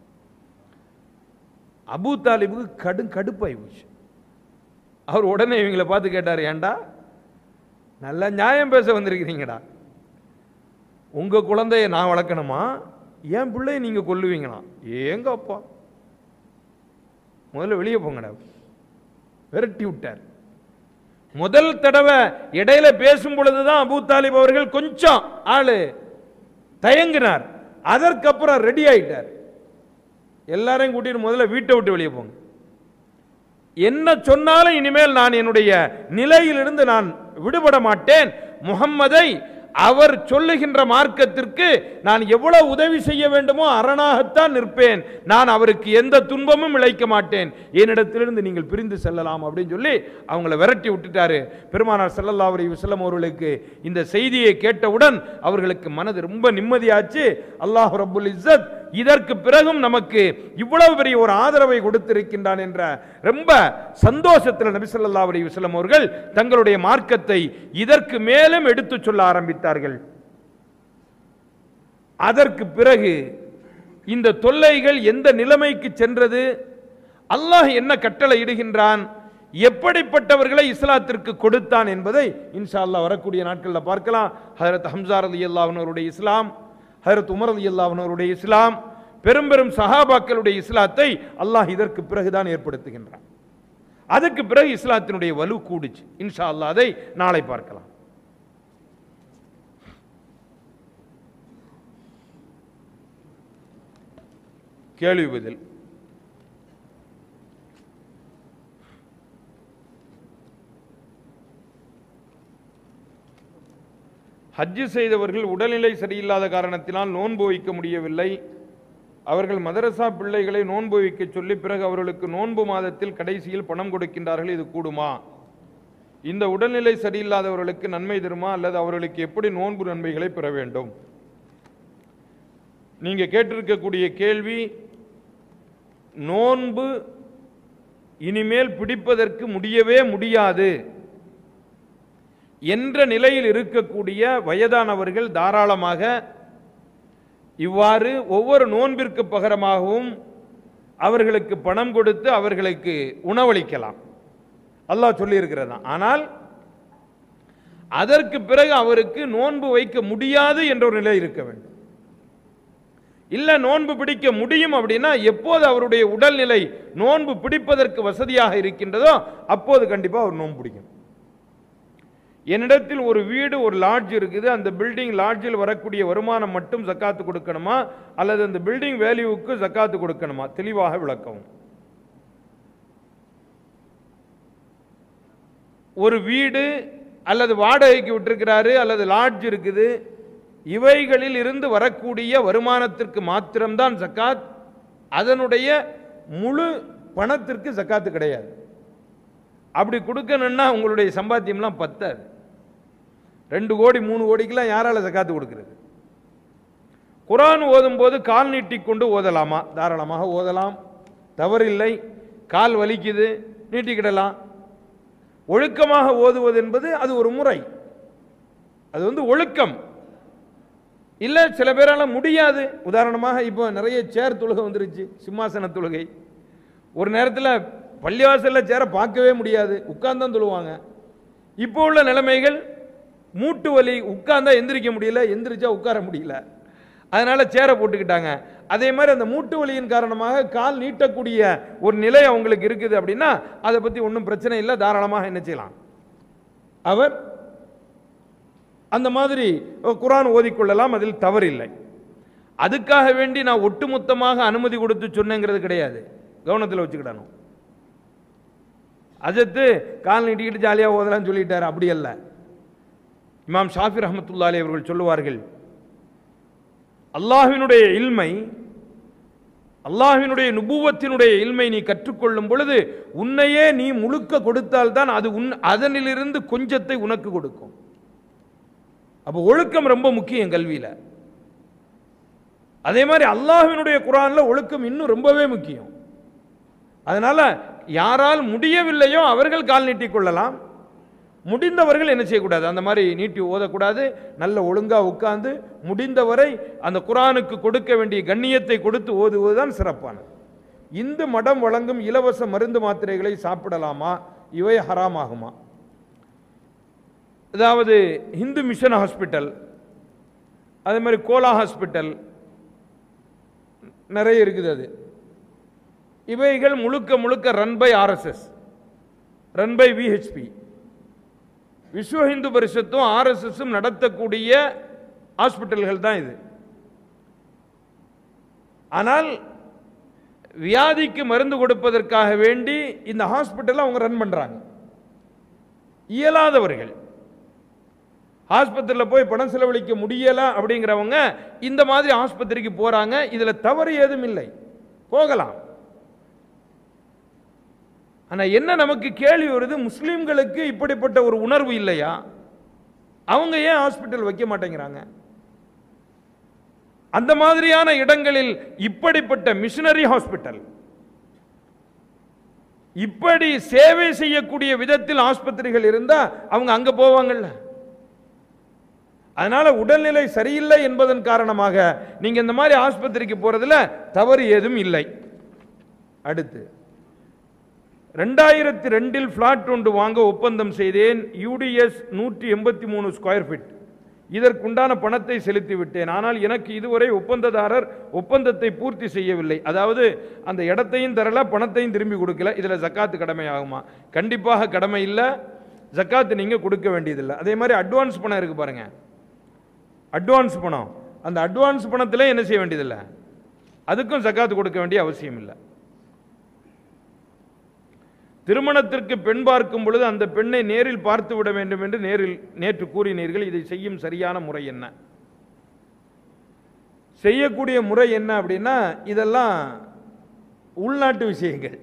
அபூ தாலிபுக்கு கடும் கடுப்பாகி போச்சு அவர் உடனே இவங்களை பார்த்து கேட்டார் ஏன்டா நல்ல நியாயம் பேச வந்திருக்கிறீங்கடா உங்க குழந்தைய நான் வளர்க்கணுமா என் பிள்ளைய நீங்க கொல்லுவீங்களா ஏங்க அப்பா முதல்ல வெளியே போங்கடா விரட்டி விட்டார் முதல் தடவை இடையில பேசும் பொழுதுதான் அபூ தாலிப் அவர்கள் கொஞ்சம் ஆளு தயங்கினார் அதற்கப்புறம் ரெடி ஆயிட்டார் எல்லாரையும் கூட்டிட்டு முதல்ல வீட்டை விட்டு வெளியே போங்க என்ன சொன்னாலும் இனிமேல் நான் என்னுடைய நிலையிலிருந்து நான் விடுபட மாட்டேன் முகம்மதை அவர் சொல்லுகின்ற மார்க்கத்திற்கு நான் எவ்வளவு உதவி செய்ய வேண்டுமோ அரணாகத்தான் நிற்பேன் நான் அவருக்கு எந்த துன்பமும் இழைக்க மாட்டேன் என்னிடத்திலிருந்து நீங்கள் பிரிந்து செல்லலாம் அப்படின்னு சொல்லி அவங்கள விரட்டி விட்டுட்டாரு பெருமானார் ஸல்லல்லாஹு அலைஹி வஸல்லம் அவர்களுக்கு இந்த செய்தியை கேட்டவுடன் அவர்களுக்கு மனது ரொம்ப நிம்மதியாச்சு அல்லாஹ் ரப்புல் இஸ்ஸத் இதற்கு பிறகும் நமக்கு இவ்வளவு பெரிய ஒரு ஆதரவை கொடுத்திருக்கின்றான் என்ற ரொம்ப சந்தோஷத்தில் நபி ஸல்லல்லாஹு அலைஹி வஸல்லம் அவர்கள் தங்களுடைய மார்க்கத்தை இதற்கு மேலும் எடுத்துச் சொல்ல ஆரம்பித்தார்கள் அதற்கு பிறகு இந்த தொல்லைகள் எந்த நிலைமைக்கு சென்றது அல்லாஹ் என்ன கட்டளை இடுகின்றான் எப்படிப்பட்டவர்களை இஸ்லாத்திற்கு கொடுத்தான் என்பதை இன்ஷா அல்லாஹ் வரக்கூடிய நாட்களில் பார்க்கலாம் ஹஜரத் ஹம்சா ரலி அவர்களுடைய இஸ்லாம் ஹஜரத் உமர் அலி அவர்களுடைய இஸ்லாம் பெரும் பெரும் சஹாபாக்களுடைய இஸ்லாத்தை அல்லாஹ் இதற்கு பிறகுதான் ஏற்படுத்துகின்றான் அதுக்கு பிறகு இஸ்லாத்தினுடைய வலு கூடுச்சு இன்ஷா அல்லாஹ் அதை நாளை பார்க்கலாம் கேள்வி பதில் ஹஜ்ஜு செய்தவர்கள் உடல்நிலை சரியில்லாத காரணத்தினால் நோன்பு வைக்க முடியவில்லை அவர்கள் மதரசா பிள்ளைகளை நோன்பு வைக்க சொல்லி பிறகு அவர்களுக்கு நோன்பு மாதத்தில் கடைசியில் பணம் கொடுக்கின்றார்கள் இது கூடுமா இந்த உடல்நிலை சரியில்லாதவர்களுக்கு நன்மை தருமா அல்லது அவர்களுக்கு எப்படி நோன்பு நன்மைகளை பெற வேண்டும் நீங்க கேட்டிருக்கக்கூடிய கேள்வி நோன்பு இனிமேல் பிடிப்பதற்கு முடியவே முடியாது என்ற நிலையில் இருக்கக்கூடிய வயதானவர்கள் தாராளமாக இவ்வாறு ஒவ்வொரு நோன்பிற்கு பகரமாகவும் அவர்களுக்கு பணம் கொடுத்து அவர்களுக்கு உணவளிக்கலாம் அல்லாஹ் சொல்லியிருக்கிறதா ஆனால் அதற்கு பிறகு அவருக்கு நோன்பு வைக்க முடியாது என்ற ஒரு நிலை இருக்க வேண்டும் இல்ல நோன்பு பிடிக்க முடியும் அப்படின்னா எப்போது அவருடைய உடல்நிலை நோன்பு பிடிப்பதற்கு வசதியாக இருக்கின்றதோ அப்போது கண்டிப்பா அவர் நோன்பு பிடிக்கும் என்னிடத்தில் ஒரு வீடு ஒரு லாட்ஜ் இருக்குது அந்த பில்டிங் லாட்ஜில் வரக்கூடிய வருமானம் மட்டும் ஜக்காத்து கொடுக்கணுமா அல்லது அந்த பில்டிங் வேல்யூவுக்கு ஜக்காத்து கொடுக்கணுமா தெளிவாக விளக்கவும் ஒரு வீடு அல்லது வாடகைக்கு விட்டிருக்கிறாரு அல்லது லாட்ஜ் இருக்குது இவைகளில் இருந்து வரக்கூடிய வருமானத்திற்கு மாத்திரம்தான் ஜக்காத் அதனுடைய முழு பணத்திற்கு ஜக்காத்து கிடையாது அப்படி கொடுக்கணும்னா உங்களுடைய சம்பாத்தியம்லாம் பத்தாது ரெண்டு கோடி மூணு கோடிக்கெல்லாம் யாரால ஜக்காத்து கொடுக்கிறது குரான் ஓதும்போது கால் நீட்டிக் கொண்டு ஓதலாமா தாராளமாக ஓதலாம் தவறில்லை கால் வலிக்குது நீட்டிக்கிடலாம் ஒழுக்கமாக ஓதுவது என்பது அது ஒரு முறை அது வந்து ஒழுக்கம் இல்ல சில பேரால முடியாது உதாரணமாக இப்போ நிறைய சேர் தொழுகை வந்துருச்சு சிம்மாசன தொழுகை ஒரு நேரத்தில் பள்ளிவாசல்ல சேர பார்க்கவே முடியாது உட்கார்ந்தான் தொழுவாங்க இப்போ உள்ள நிலைமைகள் மூட்டு வலி உட்கார்ந்தா எந்திரிக்க முடியல எந்திரிச்சா உட்கார முடியல அதனால சேரை போட்டுக்கிட்டாங்க அதே மாதிரி அந்த மூட்டு வலியின் காரணமாக கால் நீட்டக்கூடிய ஒரு நிலை அவங்களுக்கு இருக்குது அப்படின்னா அதை பத்தி ஒன்றும் பிரச்சனை இல்லை தாராளமாக என்ன செய்யலாம் அவர் அந்த மாதிரி குரான் ஓதிக்கொள்ளலாம் அதில் தவறில்லை அதுக்காக வேண்டி நான் ஒட்டுமொத்தமாக அனுமதி கொடுத்து சொன்னேங்கிறது கிடையாது கவனத்தில் வச்சுக்கிடணும் அஜத்து கால் நீட்டிக்கிட்டு ஜாலியாக ஓதலாம்னு சொல்லிட்டார் அப்படி அல்ல இமாம் ஷாஃபி ரஹமத்துல்லாலே அவர்கள் சொல்லுவார்கள் அல்லாஹ்வினுடைய இல்மை அல்லாஹ்வினுடைய நுபுவத்தினுடைய இல்மை நீ கற்றுக்கொள்ளும் பொழுது உன்னையே நீ முழுக்க கொடுத்தால்தான் அது உன் அதனிலிருந்து கொஞ்சத்தை உனக்கு கொடுக்கும் அப்போ ஒழுக்கம் ரொம்ப முக்கியம் கல்வியில அதே மாதிரி அல்லாஹ்வினுடைய குரான்ல ஒழுக்கம் இன்னும் ரொம்பவே முக்கியம் அதனால யாரால் முடியவில்லையோ அவர்கள் கால் நீட்டிக் கொள்ளலாம் முடிந்தவர்கள் என்ன செய்யக்கூடாது அந்த மாதிரி நீட்டி ஓதக்கூடாது நல்ல ஒழுங்கா உட்கார்ந்து முடிந்தவரை அந்த குரானுக்கு கொடுக்க வேண்டிய கண்ணியத்தை கொடுத்து ஓதுவதுதான் சிறப்பானது இந்து மடம் வழங்கும் இலவச மருந்து மாத்திரைகளை சாப்பிடலாமா இவை ஹராமாகுமா அதாவது இந்து மிஷன் ஹாஸ்பிட்டல் அதே மாதிரி கோலா ஹாஸ்பிட்டல் நிறைய இருக்குது அது இவைகள் முழுக்க முழுக்க run by RSS run by VHP Vishwa Hindu பரிஷத்தும் ஆர்எஸ்எஸும் நடத்தக்கூடிய ஹாஸ்பிட்டல்கள் தான் இது ஆனால் வியாதிக்கு மருந்து கொடுப்பதற்காக வேண்டி இந்த ஹாஸ்பிட்டலை அவங்க ரன் பண்றாங்க இயலாதவர்கள் ஆஸ்பத்திரியில் போய் பணம் செலவழிக்க முடியல அப்படிங்கிறவங்க இந்த மாதிரி ஆஸ்பத்திரிக்கு போறாங்க இதுல தவறு ஏதும் இல்லை போகலாம் ஆனா என்ன நமக்கு கேள்வி வருது முஸ்லிம்களுக்கு இப்படிப்பட்ட ஒரு உணர்வு இல்லையா அவங்க ஏன் ஹாஸ்பிட்டல் வைக்க மாட்டேங்கிறாங்க அந்த மாதிரியான இடங்களில் இப்படிப்பட்ட மிஷனரி ஹாஸ்பிட்டல் இப்படி சேவை செய்யக்கூடிய விதத்தில் ஆஸ்பத்திரிகள் இருந்தா அவங்க அங்க போவாங்கல்ல அதனால உடல்நிலை சரியில்லை என்பதன் காரணமாக நீங்க இந்த மாதிரி ஆஸ்பத்திரிக்கு போறதுல தவறு ஏதும் இல்லை அடுத்து ரெண்டாயிரத்தி ரெண்டில் பிளாட் ஒன்று வாங்க ஒப்பந்தம் செய்தேன் யூடிஎஸ் நூற்றி எண்பத்தி மூணு ஸ்கொயர் ஃபீட் இதற்குண்டான பணத்தை செலுத்தி விட்டேன் ஆனால் எனக்கு இதுவரை ஒப்பந்ததாரர் ஒப்பந்தத்தை பூர்த்தி செய்யவில்லை அதாவது அந்த இடத்தையும் தரல பணத்தையும் திரும்பி கொடுக்கல இதுல ஜக்காத்து கடமை ஆகுமா கண்டிப்பாக கடமை இல்லை ஜக்காத்து நீங்க கொடுக்க வேண்டியதில்லை அதே மாதிரி அட்வான்ஸ் பணம் இருக்கு பாருங்க அட்வான்ஸ் பணம் அந்த அட்வான்ஸ் பணத்திலே என்ன செய்ய வேண்டியதில்லை அதுக்கும் ஜக்காத்து கொடுக்க வேண்டிய அவசியம் இல்லை திருமணத்திற்கு பெண் பார்க்கும் பொழுது அந்த பெண்ணை நேரில் பார்த்து விட வேண்டும் என்று நேரில் நேற்று கூறினீர்கள் இதை செய்யும் சரியான முறை என்ன செய்யக்கூடிய முறை என்ன அப்படின்னா இதெல்லாம் உள்நாட்டு விஷயங்கள்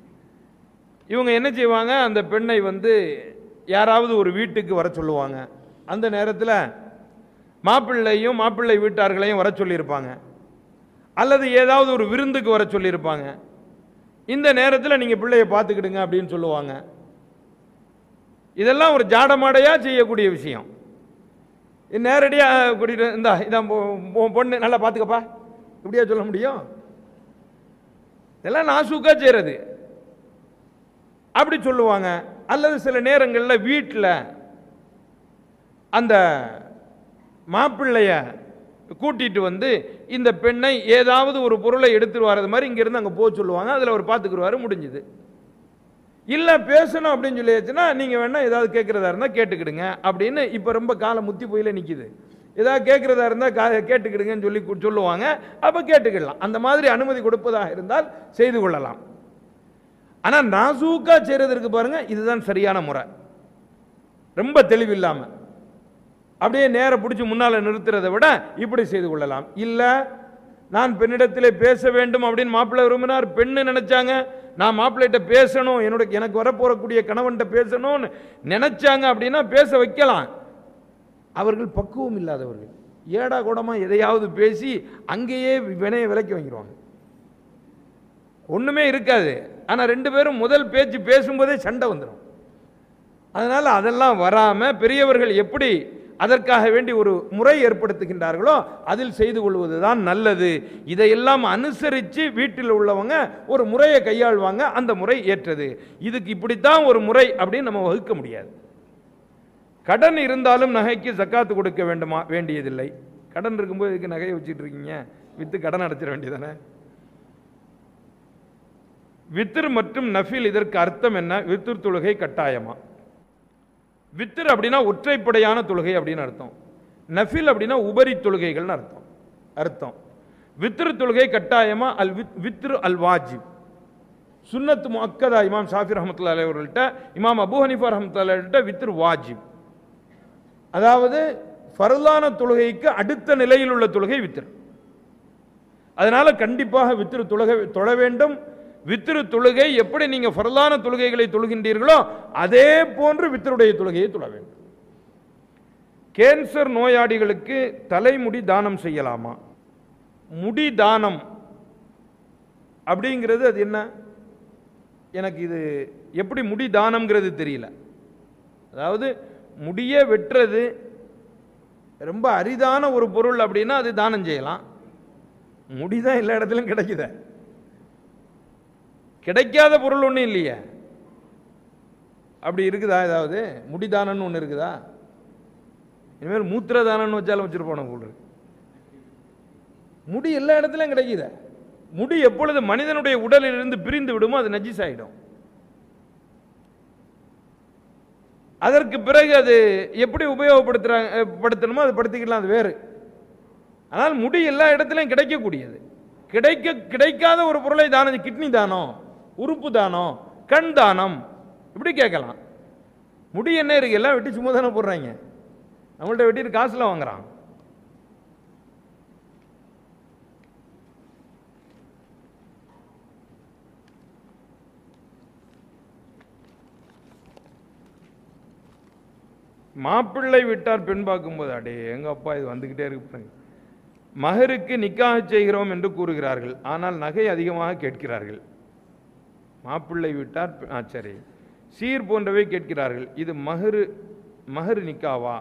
இவங்க என்ன செய்வாங்க அந்த பெண்ணை வந்து யாராவது ஒரு வீட்டுக்கு வர சொல்லுவாங்க அந்த நேரத்தில் மாப்பிள்ளையும் மாப்பிள்ளை வீட்டார்களையும் வர சொல்லியிருப்பாங்க அல்லது ஏதாவது ஒரு விருந்துக்கு வர சொல்லியிருப்பாங்க இந்த நேரத்தில் நீங்கள் பிள்ளைய பார்த்துக்கிடுங்க அப்படின்னு சொல்லுவாங்க இதெல்லாம் ஒரு ஜாடமாடையா செய்யக்கூடிய விஷயம் நேரடியாக கூட்டிட்டு இந்தா இதான் பொ- பொ- பொண்ணு நல்லா பார்த்துக்கப்பா இப்படியா சொல்ல முடியும் இதெல்லாம் நாசூக்கா செய்கிறது அப்படி சொல்லுவாங்க அல்லது சில நேரங்களில் வீட்டில் அந்த மாப்பிள்ளைய கூட்டிட்டு வந்து இந்த பெண்ணை ஏதாவது ஒரு பொருளை எடுத்துட்டு வர்றது மாதிரி இங்கிருந்து அங்கே போக சொல்லுவாங்க அதில் அவர் பார்த்துக்குருவாரு முடிஞ்சுது இல்லை பேசணும் அப்படின்னு சொல்லியாச்சுன்னா நீங்கள் வேணா ஏதாவது கேட்குறதா இருந்தால் கேட்டுக்கிடுங்க அப்படின்னு இப்போ ரொம்ப காலம் முத்தி போயில நிற்கிது ஏதாவது கேட்குறதா இருந்தால் கா கேட்டுக்கிடுங்கன்னு சொல்லி கு- சொல்லுவாங்க அப்போ கேட்டுக்கிடலாம் அந்த மாதிரி அனுமதி கொடுப்பதாக இருந்தால் செய்து கொள்ளலாம் ஆனால் நாசூக்கா செய்கிறதுக்கு பாருங்க இதுதான் சரியான முறை ரொம்ப தெளிவில்லாம அப்படியே நேர பிடிச்சி முன்னால நிறுத்துறதை விட இப்படி செய்து கொள்ளலாம் இல்ல நான் பெண்ணிடத்திலே பேச வேண்டும் அப்படின்னு மாப்பிள்ளை விரும்பினார் பெண்ணு நினைச்சாங்க நான் மாப்பிள்ளைகிட்ட பேசணும் என்னோட எனக்கு வரப்போறக்கூடிய கணவன்கிட்ட பேசணும்னு நினைச்சாங்க அப்படின்னா பேச வைக்கலாம் அவர்கள் பக்குவம் இல்லாதவர்கள் ஏடா கூடமா எதையாவது பேசி அங்கேயே வினைய விலைக்கு வாங்கிடுவாங்க ஒண்ணுமே இருக்காது ஆனா ரெண்டு பேரும் முதல் பேச்சு பேசும்போதே சண்டை வந்துடும் அதனால அதெல்லாம் வராம பெரியவர்கள் எப்படி அதற்காக வேண்டி ஒரு முறை ஏற்படுத்துகின்றார்களோ அதில் செய்து கொள்வதுதான் நல்லது இதையெல்லாம் அனுசரித்து வீட்டில் உள்ளவங்க ஒரு முறையை கையாள்வாங்க அந்த முறை ஏற்றது இதுக்கு இப்படித்தான் ஒரு முறை அப்படின்னு நம்ம வகுக்க முடியாது கடன் இருந்தாலும் நகைக்கு ஜக்காத்து கொடுக்க வேண்டுமா வேண்டியதில்லை கடன் இருக்கும்போது இதுக்கு நகையை வச்சுட்டு இருக்கீங்க வித்து கடன் அடைச்சிட வேண்டியதானே வித்திர் மற்றும் நஃபில் இதற்கு அர்த்தம் என்ன வித்திர் தொழுகை கட்டாயமா வித்திர் அப்படின்னா ஒற்றைப்படையான தொழுகை அப்படின்னு அர்த்தம் நஃபில் அப்படின்னா உபரி தொழுகைகள்னு அர்த்தம் அர்த்தம் வித்திரு தொழுகை கட்டாயமா அல் வித் வித்ரு அல் வாஜிப் சுன்னத்து முஅக்கதா இமாம் ஷாஃபி ரஹமத்துல்லா அவர்கள்ட்ட இமாம் அபூ ஹனீஃபா ரஹமத்துல்லாஹிட்ட வித்ரு வாஜிப் அதாவது ஃபர்லான தொழுகைக்கு அடுத்த நிலையில் உள்ள தொழுகை வித்ர் அதனால கண்டிப்பாக வித்திரு தொழுக தொழ வேண்டும் வித்திரு தொழுகை எப்படி நீங்க ஃபரலான தொழுகைகளை தொழுகின்றீர்களோ அதே போன்று வித்தருடைய தொழுகையை தொழ வேண்டும் கேன்சர் நோயாளிகளுக்கு தலைமுடி தானம் செய்யலாமா முடி தானம் அப்படிங்கிறது அது என்ன எனக்கு இது எப்படி முடி தானம்ங்கிறது தெரியல அதாவது முடிய வெட்டுறது ரொம்ப அரிதான ஒரு பொருள் அப்படின்னா அது தானம் செய்யலாம் முடி தான் எல்லா இடத்துலையும் கிடைக்குதே கிடைக்காத பொருள் ஒன்றும் இல்லையே அப்படி இருக்குதா ஏதாவது முடி தானம்னு ஒன்று இருக்குதா இனிமேல் மூத்திர தானம்னு வச்சாலும் வச்சிருப்போம் போல இருக்கு முடி எல்லா இடத்துலையும் கிடைக்குதே முடி எப்பொழுது மனிதனுடைய உடலில் இருந்து பிரிந்து விடுமோ அது நஜிஸ் ஆயிடும் அதற்கு பிறகு அது எப்படி உபயோகப்படுத்துறாங்க அஹ், படுத்தணுமோ அது படுத்திக்கலாம் அது வேறு ஆனால் முடி எல்லா இடத்துலையும் கிடைக்கக்கூடியது கிடைக்க கிடைக்காத ஒரு பொருளை தானம் கிட்னி தானம் உறுப்பு தானம் கண் தானம் இப்படி கேட்கலாம் முடி என்ன இருக்கு எல்லாம் வெட்டி சும்மா தானே போடுறாங்க நம்மள்ட்ட வெட்டிட்டு காசுல வாங்குறான் மாப்பிள்ளை விட்டார் பெண் பார்க்கும்போது அடே எங்க அப்பா இது வந்துகிட்டே இருக்கு பாருங்க. மகருக்கு நிக்காக செய்கிறோம் என்று கூறுகிறார்கள் ஆனால் நகை அதிகமாக கேட்கிறார்கள் மாப்பிள்ளை விட்டார் பெ- ஆ சரி சீர் போன்றவை கேட்கிறார்கள் இது மகரு மகரு நிக்காவா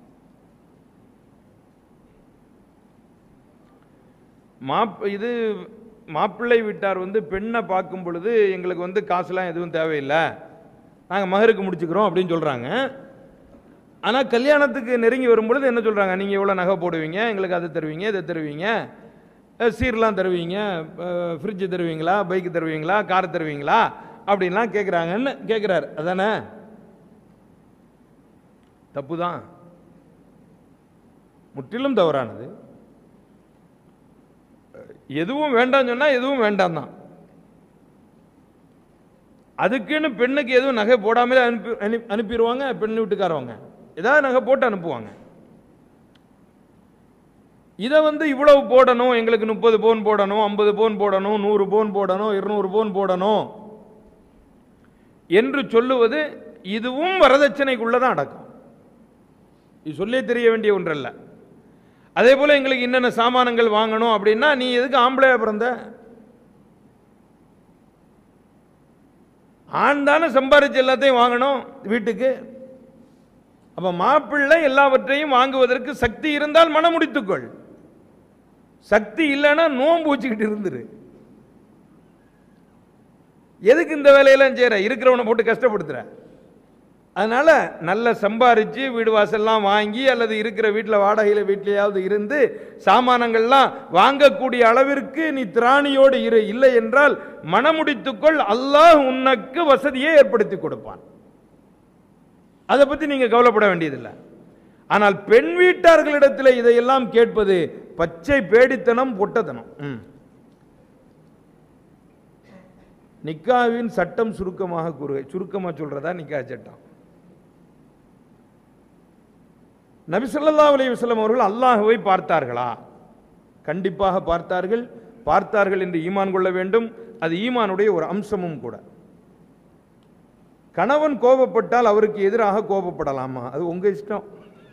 மாப் இது மாப்பிள்ளை வீட்டார் வந்து பெண்ணை பார்க்கும் பொழுது எங்களுக்கு வந்து காசுலாம் எதுவும் தேவையில்லை நாங்கள் மகருக்கு முடிச்சுக்கிறோம் அப்படின்னு சொல்கிறாங்க ஆனால் கல்யாணத்துக்கு நெருங்கி வரும்பொழுது என்ன சொல்கிறாங்க நீங்கள் எவ்வளோ நகை போடுவீங்க எங்களுக்கு அதை தருவீங்க இதை தருவீங்க அஹ் சீர்லாம் தருவீங்க ஃப்ரிட்ஜு தருவீங்களா பைக்கு தருவீங்களா கார் தருவீங்களா அப்படின்லாம் கேட்குறாங்கன்னு கேட்குறாரு அதானே தப்பு தான் முற்றிலும் தவறானது எதுவும் வேண்டாம் சொன்னால் எதுவும் வேண்டாம் தான் அதுக்குன்னு பெண்ணுக்கு எதுவும் நகை போடாமலே அனுப்பி அனுப்பி அனுப்பிடுவாங்க பெண் வீட்டுக்காரவங்க ஏதாவது நகை போட்டு அனுப்புவாங்க இதை வந்து இவ்வளவு போடணும் எங்களுக்கு முப்பது பவுன் போடணும் ஐம்பது பவுன் போடணும் நூறு பவுன் போடணும் இருநூறு பவுன் போடணும் என்று சொல்லுவது இதுவும் வரதட்சணைக்குள்ளதான் அடக்கம் இது சொல்லே தெரிய வேண்டிய ஒன்றல்ல அதே போல எங்களுக்கு என்னென்ன சாமானங்கள் வாங்கணும் அப்படின்னா நீ எதுக்கு ஆம்பளையா பிறந்த ஆண் தானே சம்பாரிச்சு எல்லாத்தையும் வாங்கணும் வீட்டுக்கு அப்ப மாப்பிள்ளை எல்லாவற்றையும் வாங்குவதற்கு சக்தி இருந்தால் மனம் முடித்துக்கொள் சக்தி இல்லைன்னா நோன்பு வச்சுக்கிட்டு இருந்துரு எதுக்கு இந்த வேலையெல்லாம் செய்யற இருக்கிறவனை போட்டு கஷ்டப்படுத்துற அதனால நல்ல சம்பாரிச்சு வீடு வாசல்லாம் வாங்கி அல்லது இருக்கிற வீட்டில் வாடகையில் வீட்லையாவது இருந்து சாமானங்கள்லாம் வாங்கக்கூடிய அளவிற்கு நீ திராணியோடு இரு இல்லை என்றால் மனமுடித்துக்கொள் அல்லாஹ் உனக்கு வசதியை ஏற்படுத்தி கொடுப்பான் அதை பத்தி நீங்க கவலைப்பட வேண்டியதில்லை ஆனால் பெண் வீட்டார்களிடத்தில் இதையெல்லாம் கேட்பது பச்சை பேடித்தனம் பொட்டத்தனம் ம். நிக்காவின் சட்டம் சுருக்கமாக கூறு சுருக்கமா சொல்றதா நிக்கா சட்டம் நபி ஸல்லல்லாஹு அலைஹி வஸல்லம் அவர்கள் அல்லாஹ்வை பார்த்தார்களா கண்டிப்பாக பார்த்தார்கள் பார்த்தார்கள் என்று ஈமான் கொள்ள வேண்டும் அது ஈமானுடைய ஒரு அம்சமும் கூட கணவன் கோபப்பட்டால் அவருக்கு எதிராக கோபப்படலாமா அது உங்க இஷ்டம்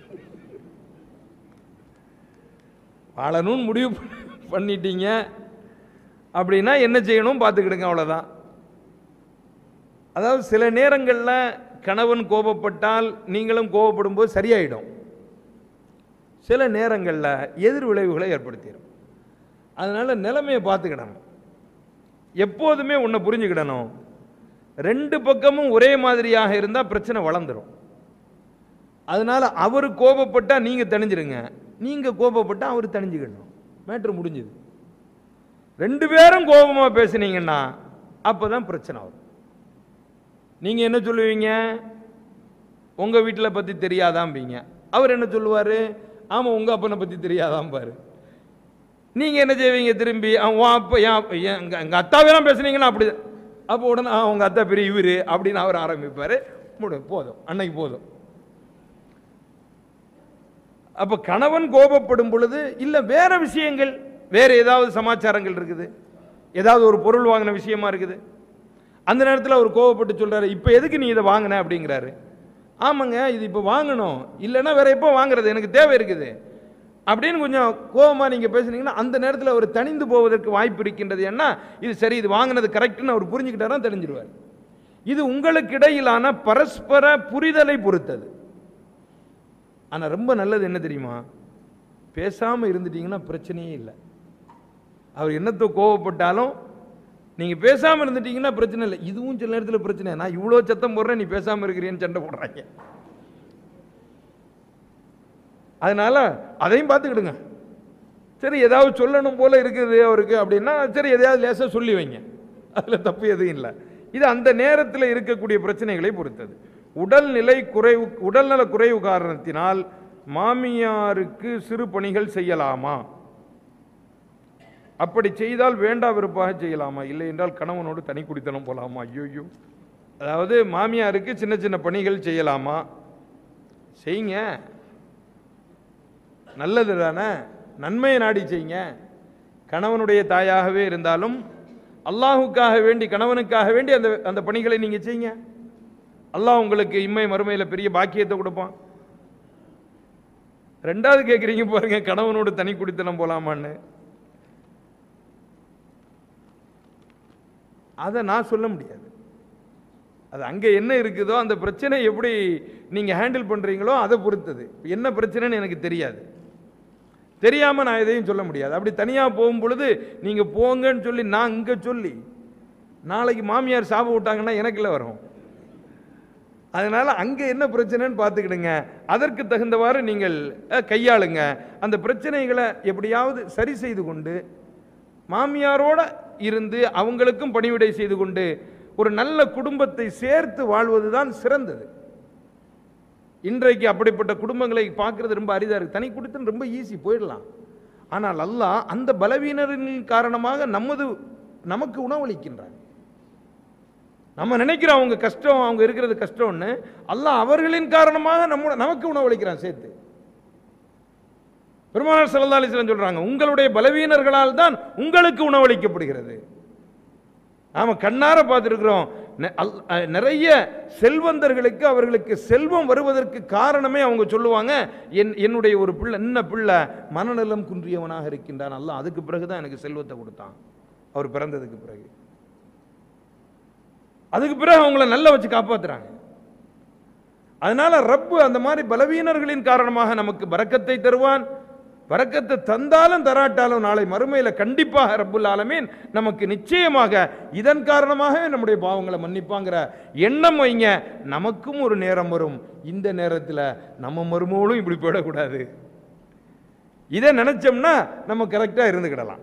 வாழணும்னு முடிவு பண்ணிட்டீங்க அப்படின்னா என்ன செய்யணும் பார்த்துக்கிடுங்க அவ்வளோதான் அதாவது சில நேரங்களில் கணவன் கோபப்பட்டால் நீங்களும் கோபப்படும் போது சரியாயிடும் சில நேரங்களில் எதிர் விளைவுகளை ஏற்படுத்திடும் அதனால நிலைமையை பார்த்துக்கிடணும் எப்போதுமே உன்னை புரிஞ்சுக்கிடணும் ரெண்டு பக்கமும் ஒரே மாதிரியாக இருந்தால் பிரச்சனை வளர்ந்துரும் அதனால அவர் கோபப்பட்டா நீங்க தணிஞ்சிருங்க நீங்க கோபப்பட்டா அவர் தணிஞ்சுக்கணும் மேட்ரு முடிஞ்சுது ரெண்டு பேரும் கோபமா பேசுனீங்கன்னா அப்பதான் பிரச்சனை வரும் நீங்க என்ன சொல்லுவீங்க உங்க வீட்டில் பத்தி தெரியாதாம்பீங்க அவர் என்ன சொல்லுவாரு ஆமா உங்க அப்பனை பத்தி தெரியாதான் பாரு நீங்க என்ன செய்வீங்க திரும்பி அவன் உன் அப்பா என் அப்பா- என் எங்க- எங்க அத்தாவெல்லாம் பேசுனீங்கன்னா அப்படி அப்போ உடனே ஆ, உங்க அத்தா பெரிய இவரு அப்படின்னு அவர் ஆரம்பிப்பாரு முடி போதும் அன்னைக்கு போதும் அப்ப கணவன் கோபப்படும் பொழுது இல்ல வேற விஷயங்கள் வேறு ஏதாவது சமாச்சாரங்கள் இருக்குது ஏதாவது ஒரு பொருள் வாங்கின விஷயமா இருக்குது அந்த நேரத்தில் அவர் கோவப்பட்டு சொல்றாரு இப்போ எதுக்கு நீ இதை வாங்கின அப்படிங்கிறாரு ஆமாங்க இது இப்போ வாங்கணும் இல்லைன்னா வேற எப்போ வாங்குறது எனக்கு தேவை இருக்குது அப்படின்னு கொஞ்சம் கோபமாக நீங்கள் பேசுனீங்கன்னா அந்த நேரத்தில் அவர் தணிந்து போவதற்கு வாய்ப்பு இருக்கின்றது ஏன்னா இது சரி இது வாங்கினது கரெக்ட்னு அவர் புரிஞ்சுக்கிட்டாரா தெரிஞ்சிருவார் இது உங்களுக்கு இடையிலான பரஸ்பர புரிதலை பொறுத்தது ஆனால் ரொம்ப நல்லது என்ன தெரியுமா பேசாமல் இருந்துட்டீங்கன்னா பிரச்சனையே இல்லை அவர் என்னத்தை கோவப்பட்டாலும் நீங்கள் பேசாமல் இருந்துட்டீங்கன்னா பிரச்சனை இல்லை இதுவும் சில நேரத்தில் பிரச்சனை நான் இவ்வளோ சத்தம் போடுறேன் நீ பேசாமல் இருக்கிறியன்னு சண்டை போடுறாங்க அதனால அதையும் பார்த்துக்கிடுங்க சரி ஏதாவது சொல்லணும் போல இருக்குது அவருக்கு அப்படின்னா சரி எதையாவது லேசாக சொல்லி வைங்க அதில் தப்பு எதுவும் இல்லை இது அந்த நேரத்தில் இருக்கக்கூடிய பிரச்சனைகளை பொறுத்தது உடல்நிலை குறைவு உடல்நல குறைவு காரணத்தினால் மாமியாருக்கு சிறு பணிகள் செய்யலாமா அப்படி செய்தால் வேண்டா விருப்பாக செய்யலாமா இல்லை என்றால் கணவனோடு தனி குடித்தனம் போலாமா ஐயோ அதாவது மாமியாருக்கு சின்ன சின்ன பணிகள் செய்யலாமா செய்யுங்க நல்லது தானே நன்மையை நாடி செய்யுங்க கணவனுடைய தாயாகவே இருந்தாலும் அல்லாஹுக்காக வேண்டி கணவனுக்காக வேண்டி அந்த அந்த பணிகளை நீங்கள் செய்யுங்க அல்லாஹ் உங்களுக்கு இம்மை மறுமையில் பெரிய பாக்கியத்தை கொடுப்பான் ரெண்டாவது கேட்குறீங்க பாருங்க கணவனோடு தனி குடித்தனம் போலாமான்னு அதை நான் சொல்ல முடியாது அது அங்கே என்ன இருக்குதோ அந்த பிரச்சனை எப்படி நீங்கள் ஹேண்டில் பண்ணுறீங்களோ அதை பொறுத்தது என்ன பிரச்சனைன்னு எனக்கு தெரியாது தெரியாமல் நான் எதையும் சொல்ல முடியாது அப்படி தனியாக போகும் பொழுது நீங்கள் போங்கன்னு சொல்லி நான் இங்கே சொல்லி நாளைக்கு மாமியார் சாப விட்டாங்கன்னா எனக்குள்ள வரும் அதனால் அங்கே என்ன பிரச்சனைன்னு பார்த்துக்கிடுங்க அதற்கு தகுந்தவாறு நீங்கள் அஹ், கையாளுங்க அந்த பிரச்சனைகளை எப்படியாவது சரி செய்து கொண்டு மாமியாரோட இருந்து அவங்களுக்கும் பணிவிடை செய்து கொண்டு ஒரு நல்ல குடும்பத்தை சேர்த்து வாழ்வது தான் சிறந்தது இன்றைக்கு அப்படிப்பட்ட குடும்பங்களை பார்க்கறது ரொம்ப அரிதா இருக்கு தனி குடித்தன் ரொம்ப ஈஸி போயிடலாம் ஆனால் அல்லாஹ் அந்த பலவீனரின் காரணமாக நமது நமக்கு உணவளிக்கின்றான் நம்ம நினைக்கிறோம் அவங்க கஷ்டம் அவங்க இருக்கிறது கஷ்டம்னு அல்லாஹ் அவர்களின் காரணமாக நம்ம நமக்கு உணவளிக்கிறான் சேர்த்து பெருமானார் ஸல்லல்லாஹு அலைஹி வஸல்லம் சொல்றாங்க உங்களுடைய பலவீனர்களால் தான் உங்களுக்கு உணவளிக்கப்படுகிறது நாம கண்ணார பார்த்துருக்கிறோம் நெ- அல்- அஹ் நிறைய செல்வந்தர்களுக்கு அவர்களுக்கு செல்வம் வருவதற்கு காரணமே அவங்க சொல்லுவாங்க என் என்னுடைய ஒரு பிள்ளை என்ன பிள்ளை மனநலம் குன்றியவனாக இருக்கின்றான் அல்லாஹ் அதுக்கு பிறகுதான் எனக்கு செல்வத்தை கொடுத்தான் அவர் பிறந்ததுக்கு பிறகு அதுக்கு பிறகு அவங்கள நல்லா வச்சு காப்பாத்துறாங்க அதனால ரப்பு அந்த மாதிரி பலவீனர்களின் காரணமாக நமக்கு பரக்கத்தை தருவான் பரக்கத்தை தந்தாலும் தராட்டாலும் நாளை மறுமையில கண்டிப்பாக ரப்புல் ஆலமீன் நமக்கு நிச்சயமாக இதன் காரணமாகவே நம்முடைய பாவங்களை மன்னிப்பாங்கிற எண்ணம் வைங்க நமக்கும் ஒரு நேரம் வரும் இந்த நேரத்தில் நம்ம மருமகளும் இப்படி போயிடக்கூடாது இதை நினைச்சோம்னா நம்ம கரெக்டாக இருந்துக்கிடலாம்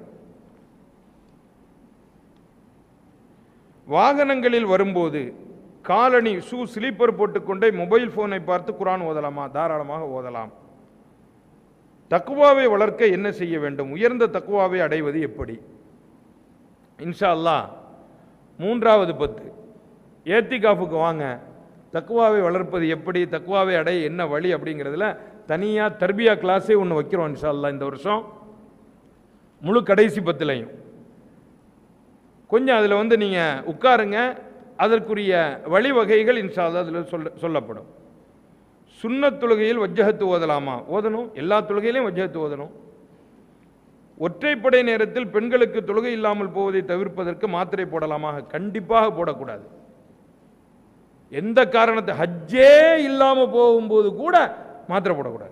வாகனங்களில் வரும்போது காலணி ஷூ ஸ்லீப்பர் போட்டுக்கொண்டே மொபைல் ஃபோனை பார்த்து குரான் ஓதலாமா தாராளமாக ஓதலாம் தக்குவாவை வளர்க்க என்ன செய்ய வேண்டும் உயர்ந்த தக்குவாவை அடைவது எப்படி இன்ஷா அல்லாஹ் மூன்றாவது பத்து ஏத்திகாஃபுக்கு வாங்க தக்குவாவை வளர்ப்பது எப்படி தக்குவாவை அடைய என்ன வழி அப்படிங்கிறதுல தனியாக தர்பியா கிளாஸே ஒன்று வைக்கிறோம் இன்ஷா அல்லாஹ் இந்த வருஷம் முழு கடைசி பத்துலையும் கொஞ்சம் அதில் வந்து நீங்கள் உட்காருங்க அதற்குரிய வழிவகைகள் இன்ஷா அல்லாஹ் அதில் சொல்ல சொல்லப்படும் சுன்னத் தொழுகையில் வஜ்ஜகத்து ஓதலாமா ஓதணும் எல்லா தொழுகையிலையும் வஜ்ஜகத்து ஓதணும் ஒற்றைப்படை நேரத்தில் பெண்களுக்கு தொழுகை இல்லாமல் போவதை தவிர்ப்பதற்கு மாத்திரை போடலாமா கண்டிப்பாக போடக்கூடாது எந்த காரணத்தை ஹஜ்ஜே இல்லாமல் போகும்போது கூட மாத்திரை போடக்கூடாது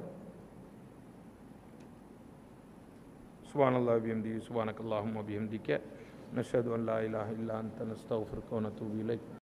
சுபான் அல்லா அபிஹம்தி சுபானக் அல்லாஹும் அபிஹம்திக்க நஷது அல்லா இலாஹ இல்லா அந்த நஸ்தஃபிருக்க வனத்தூபு இலைக்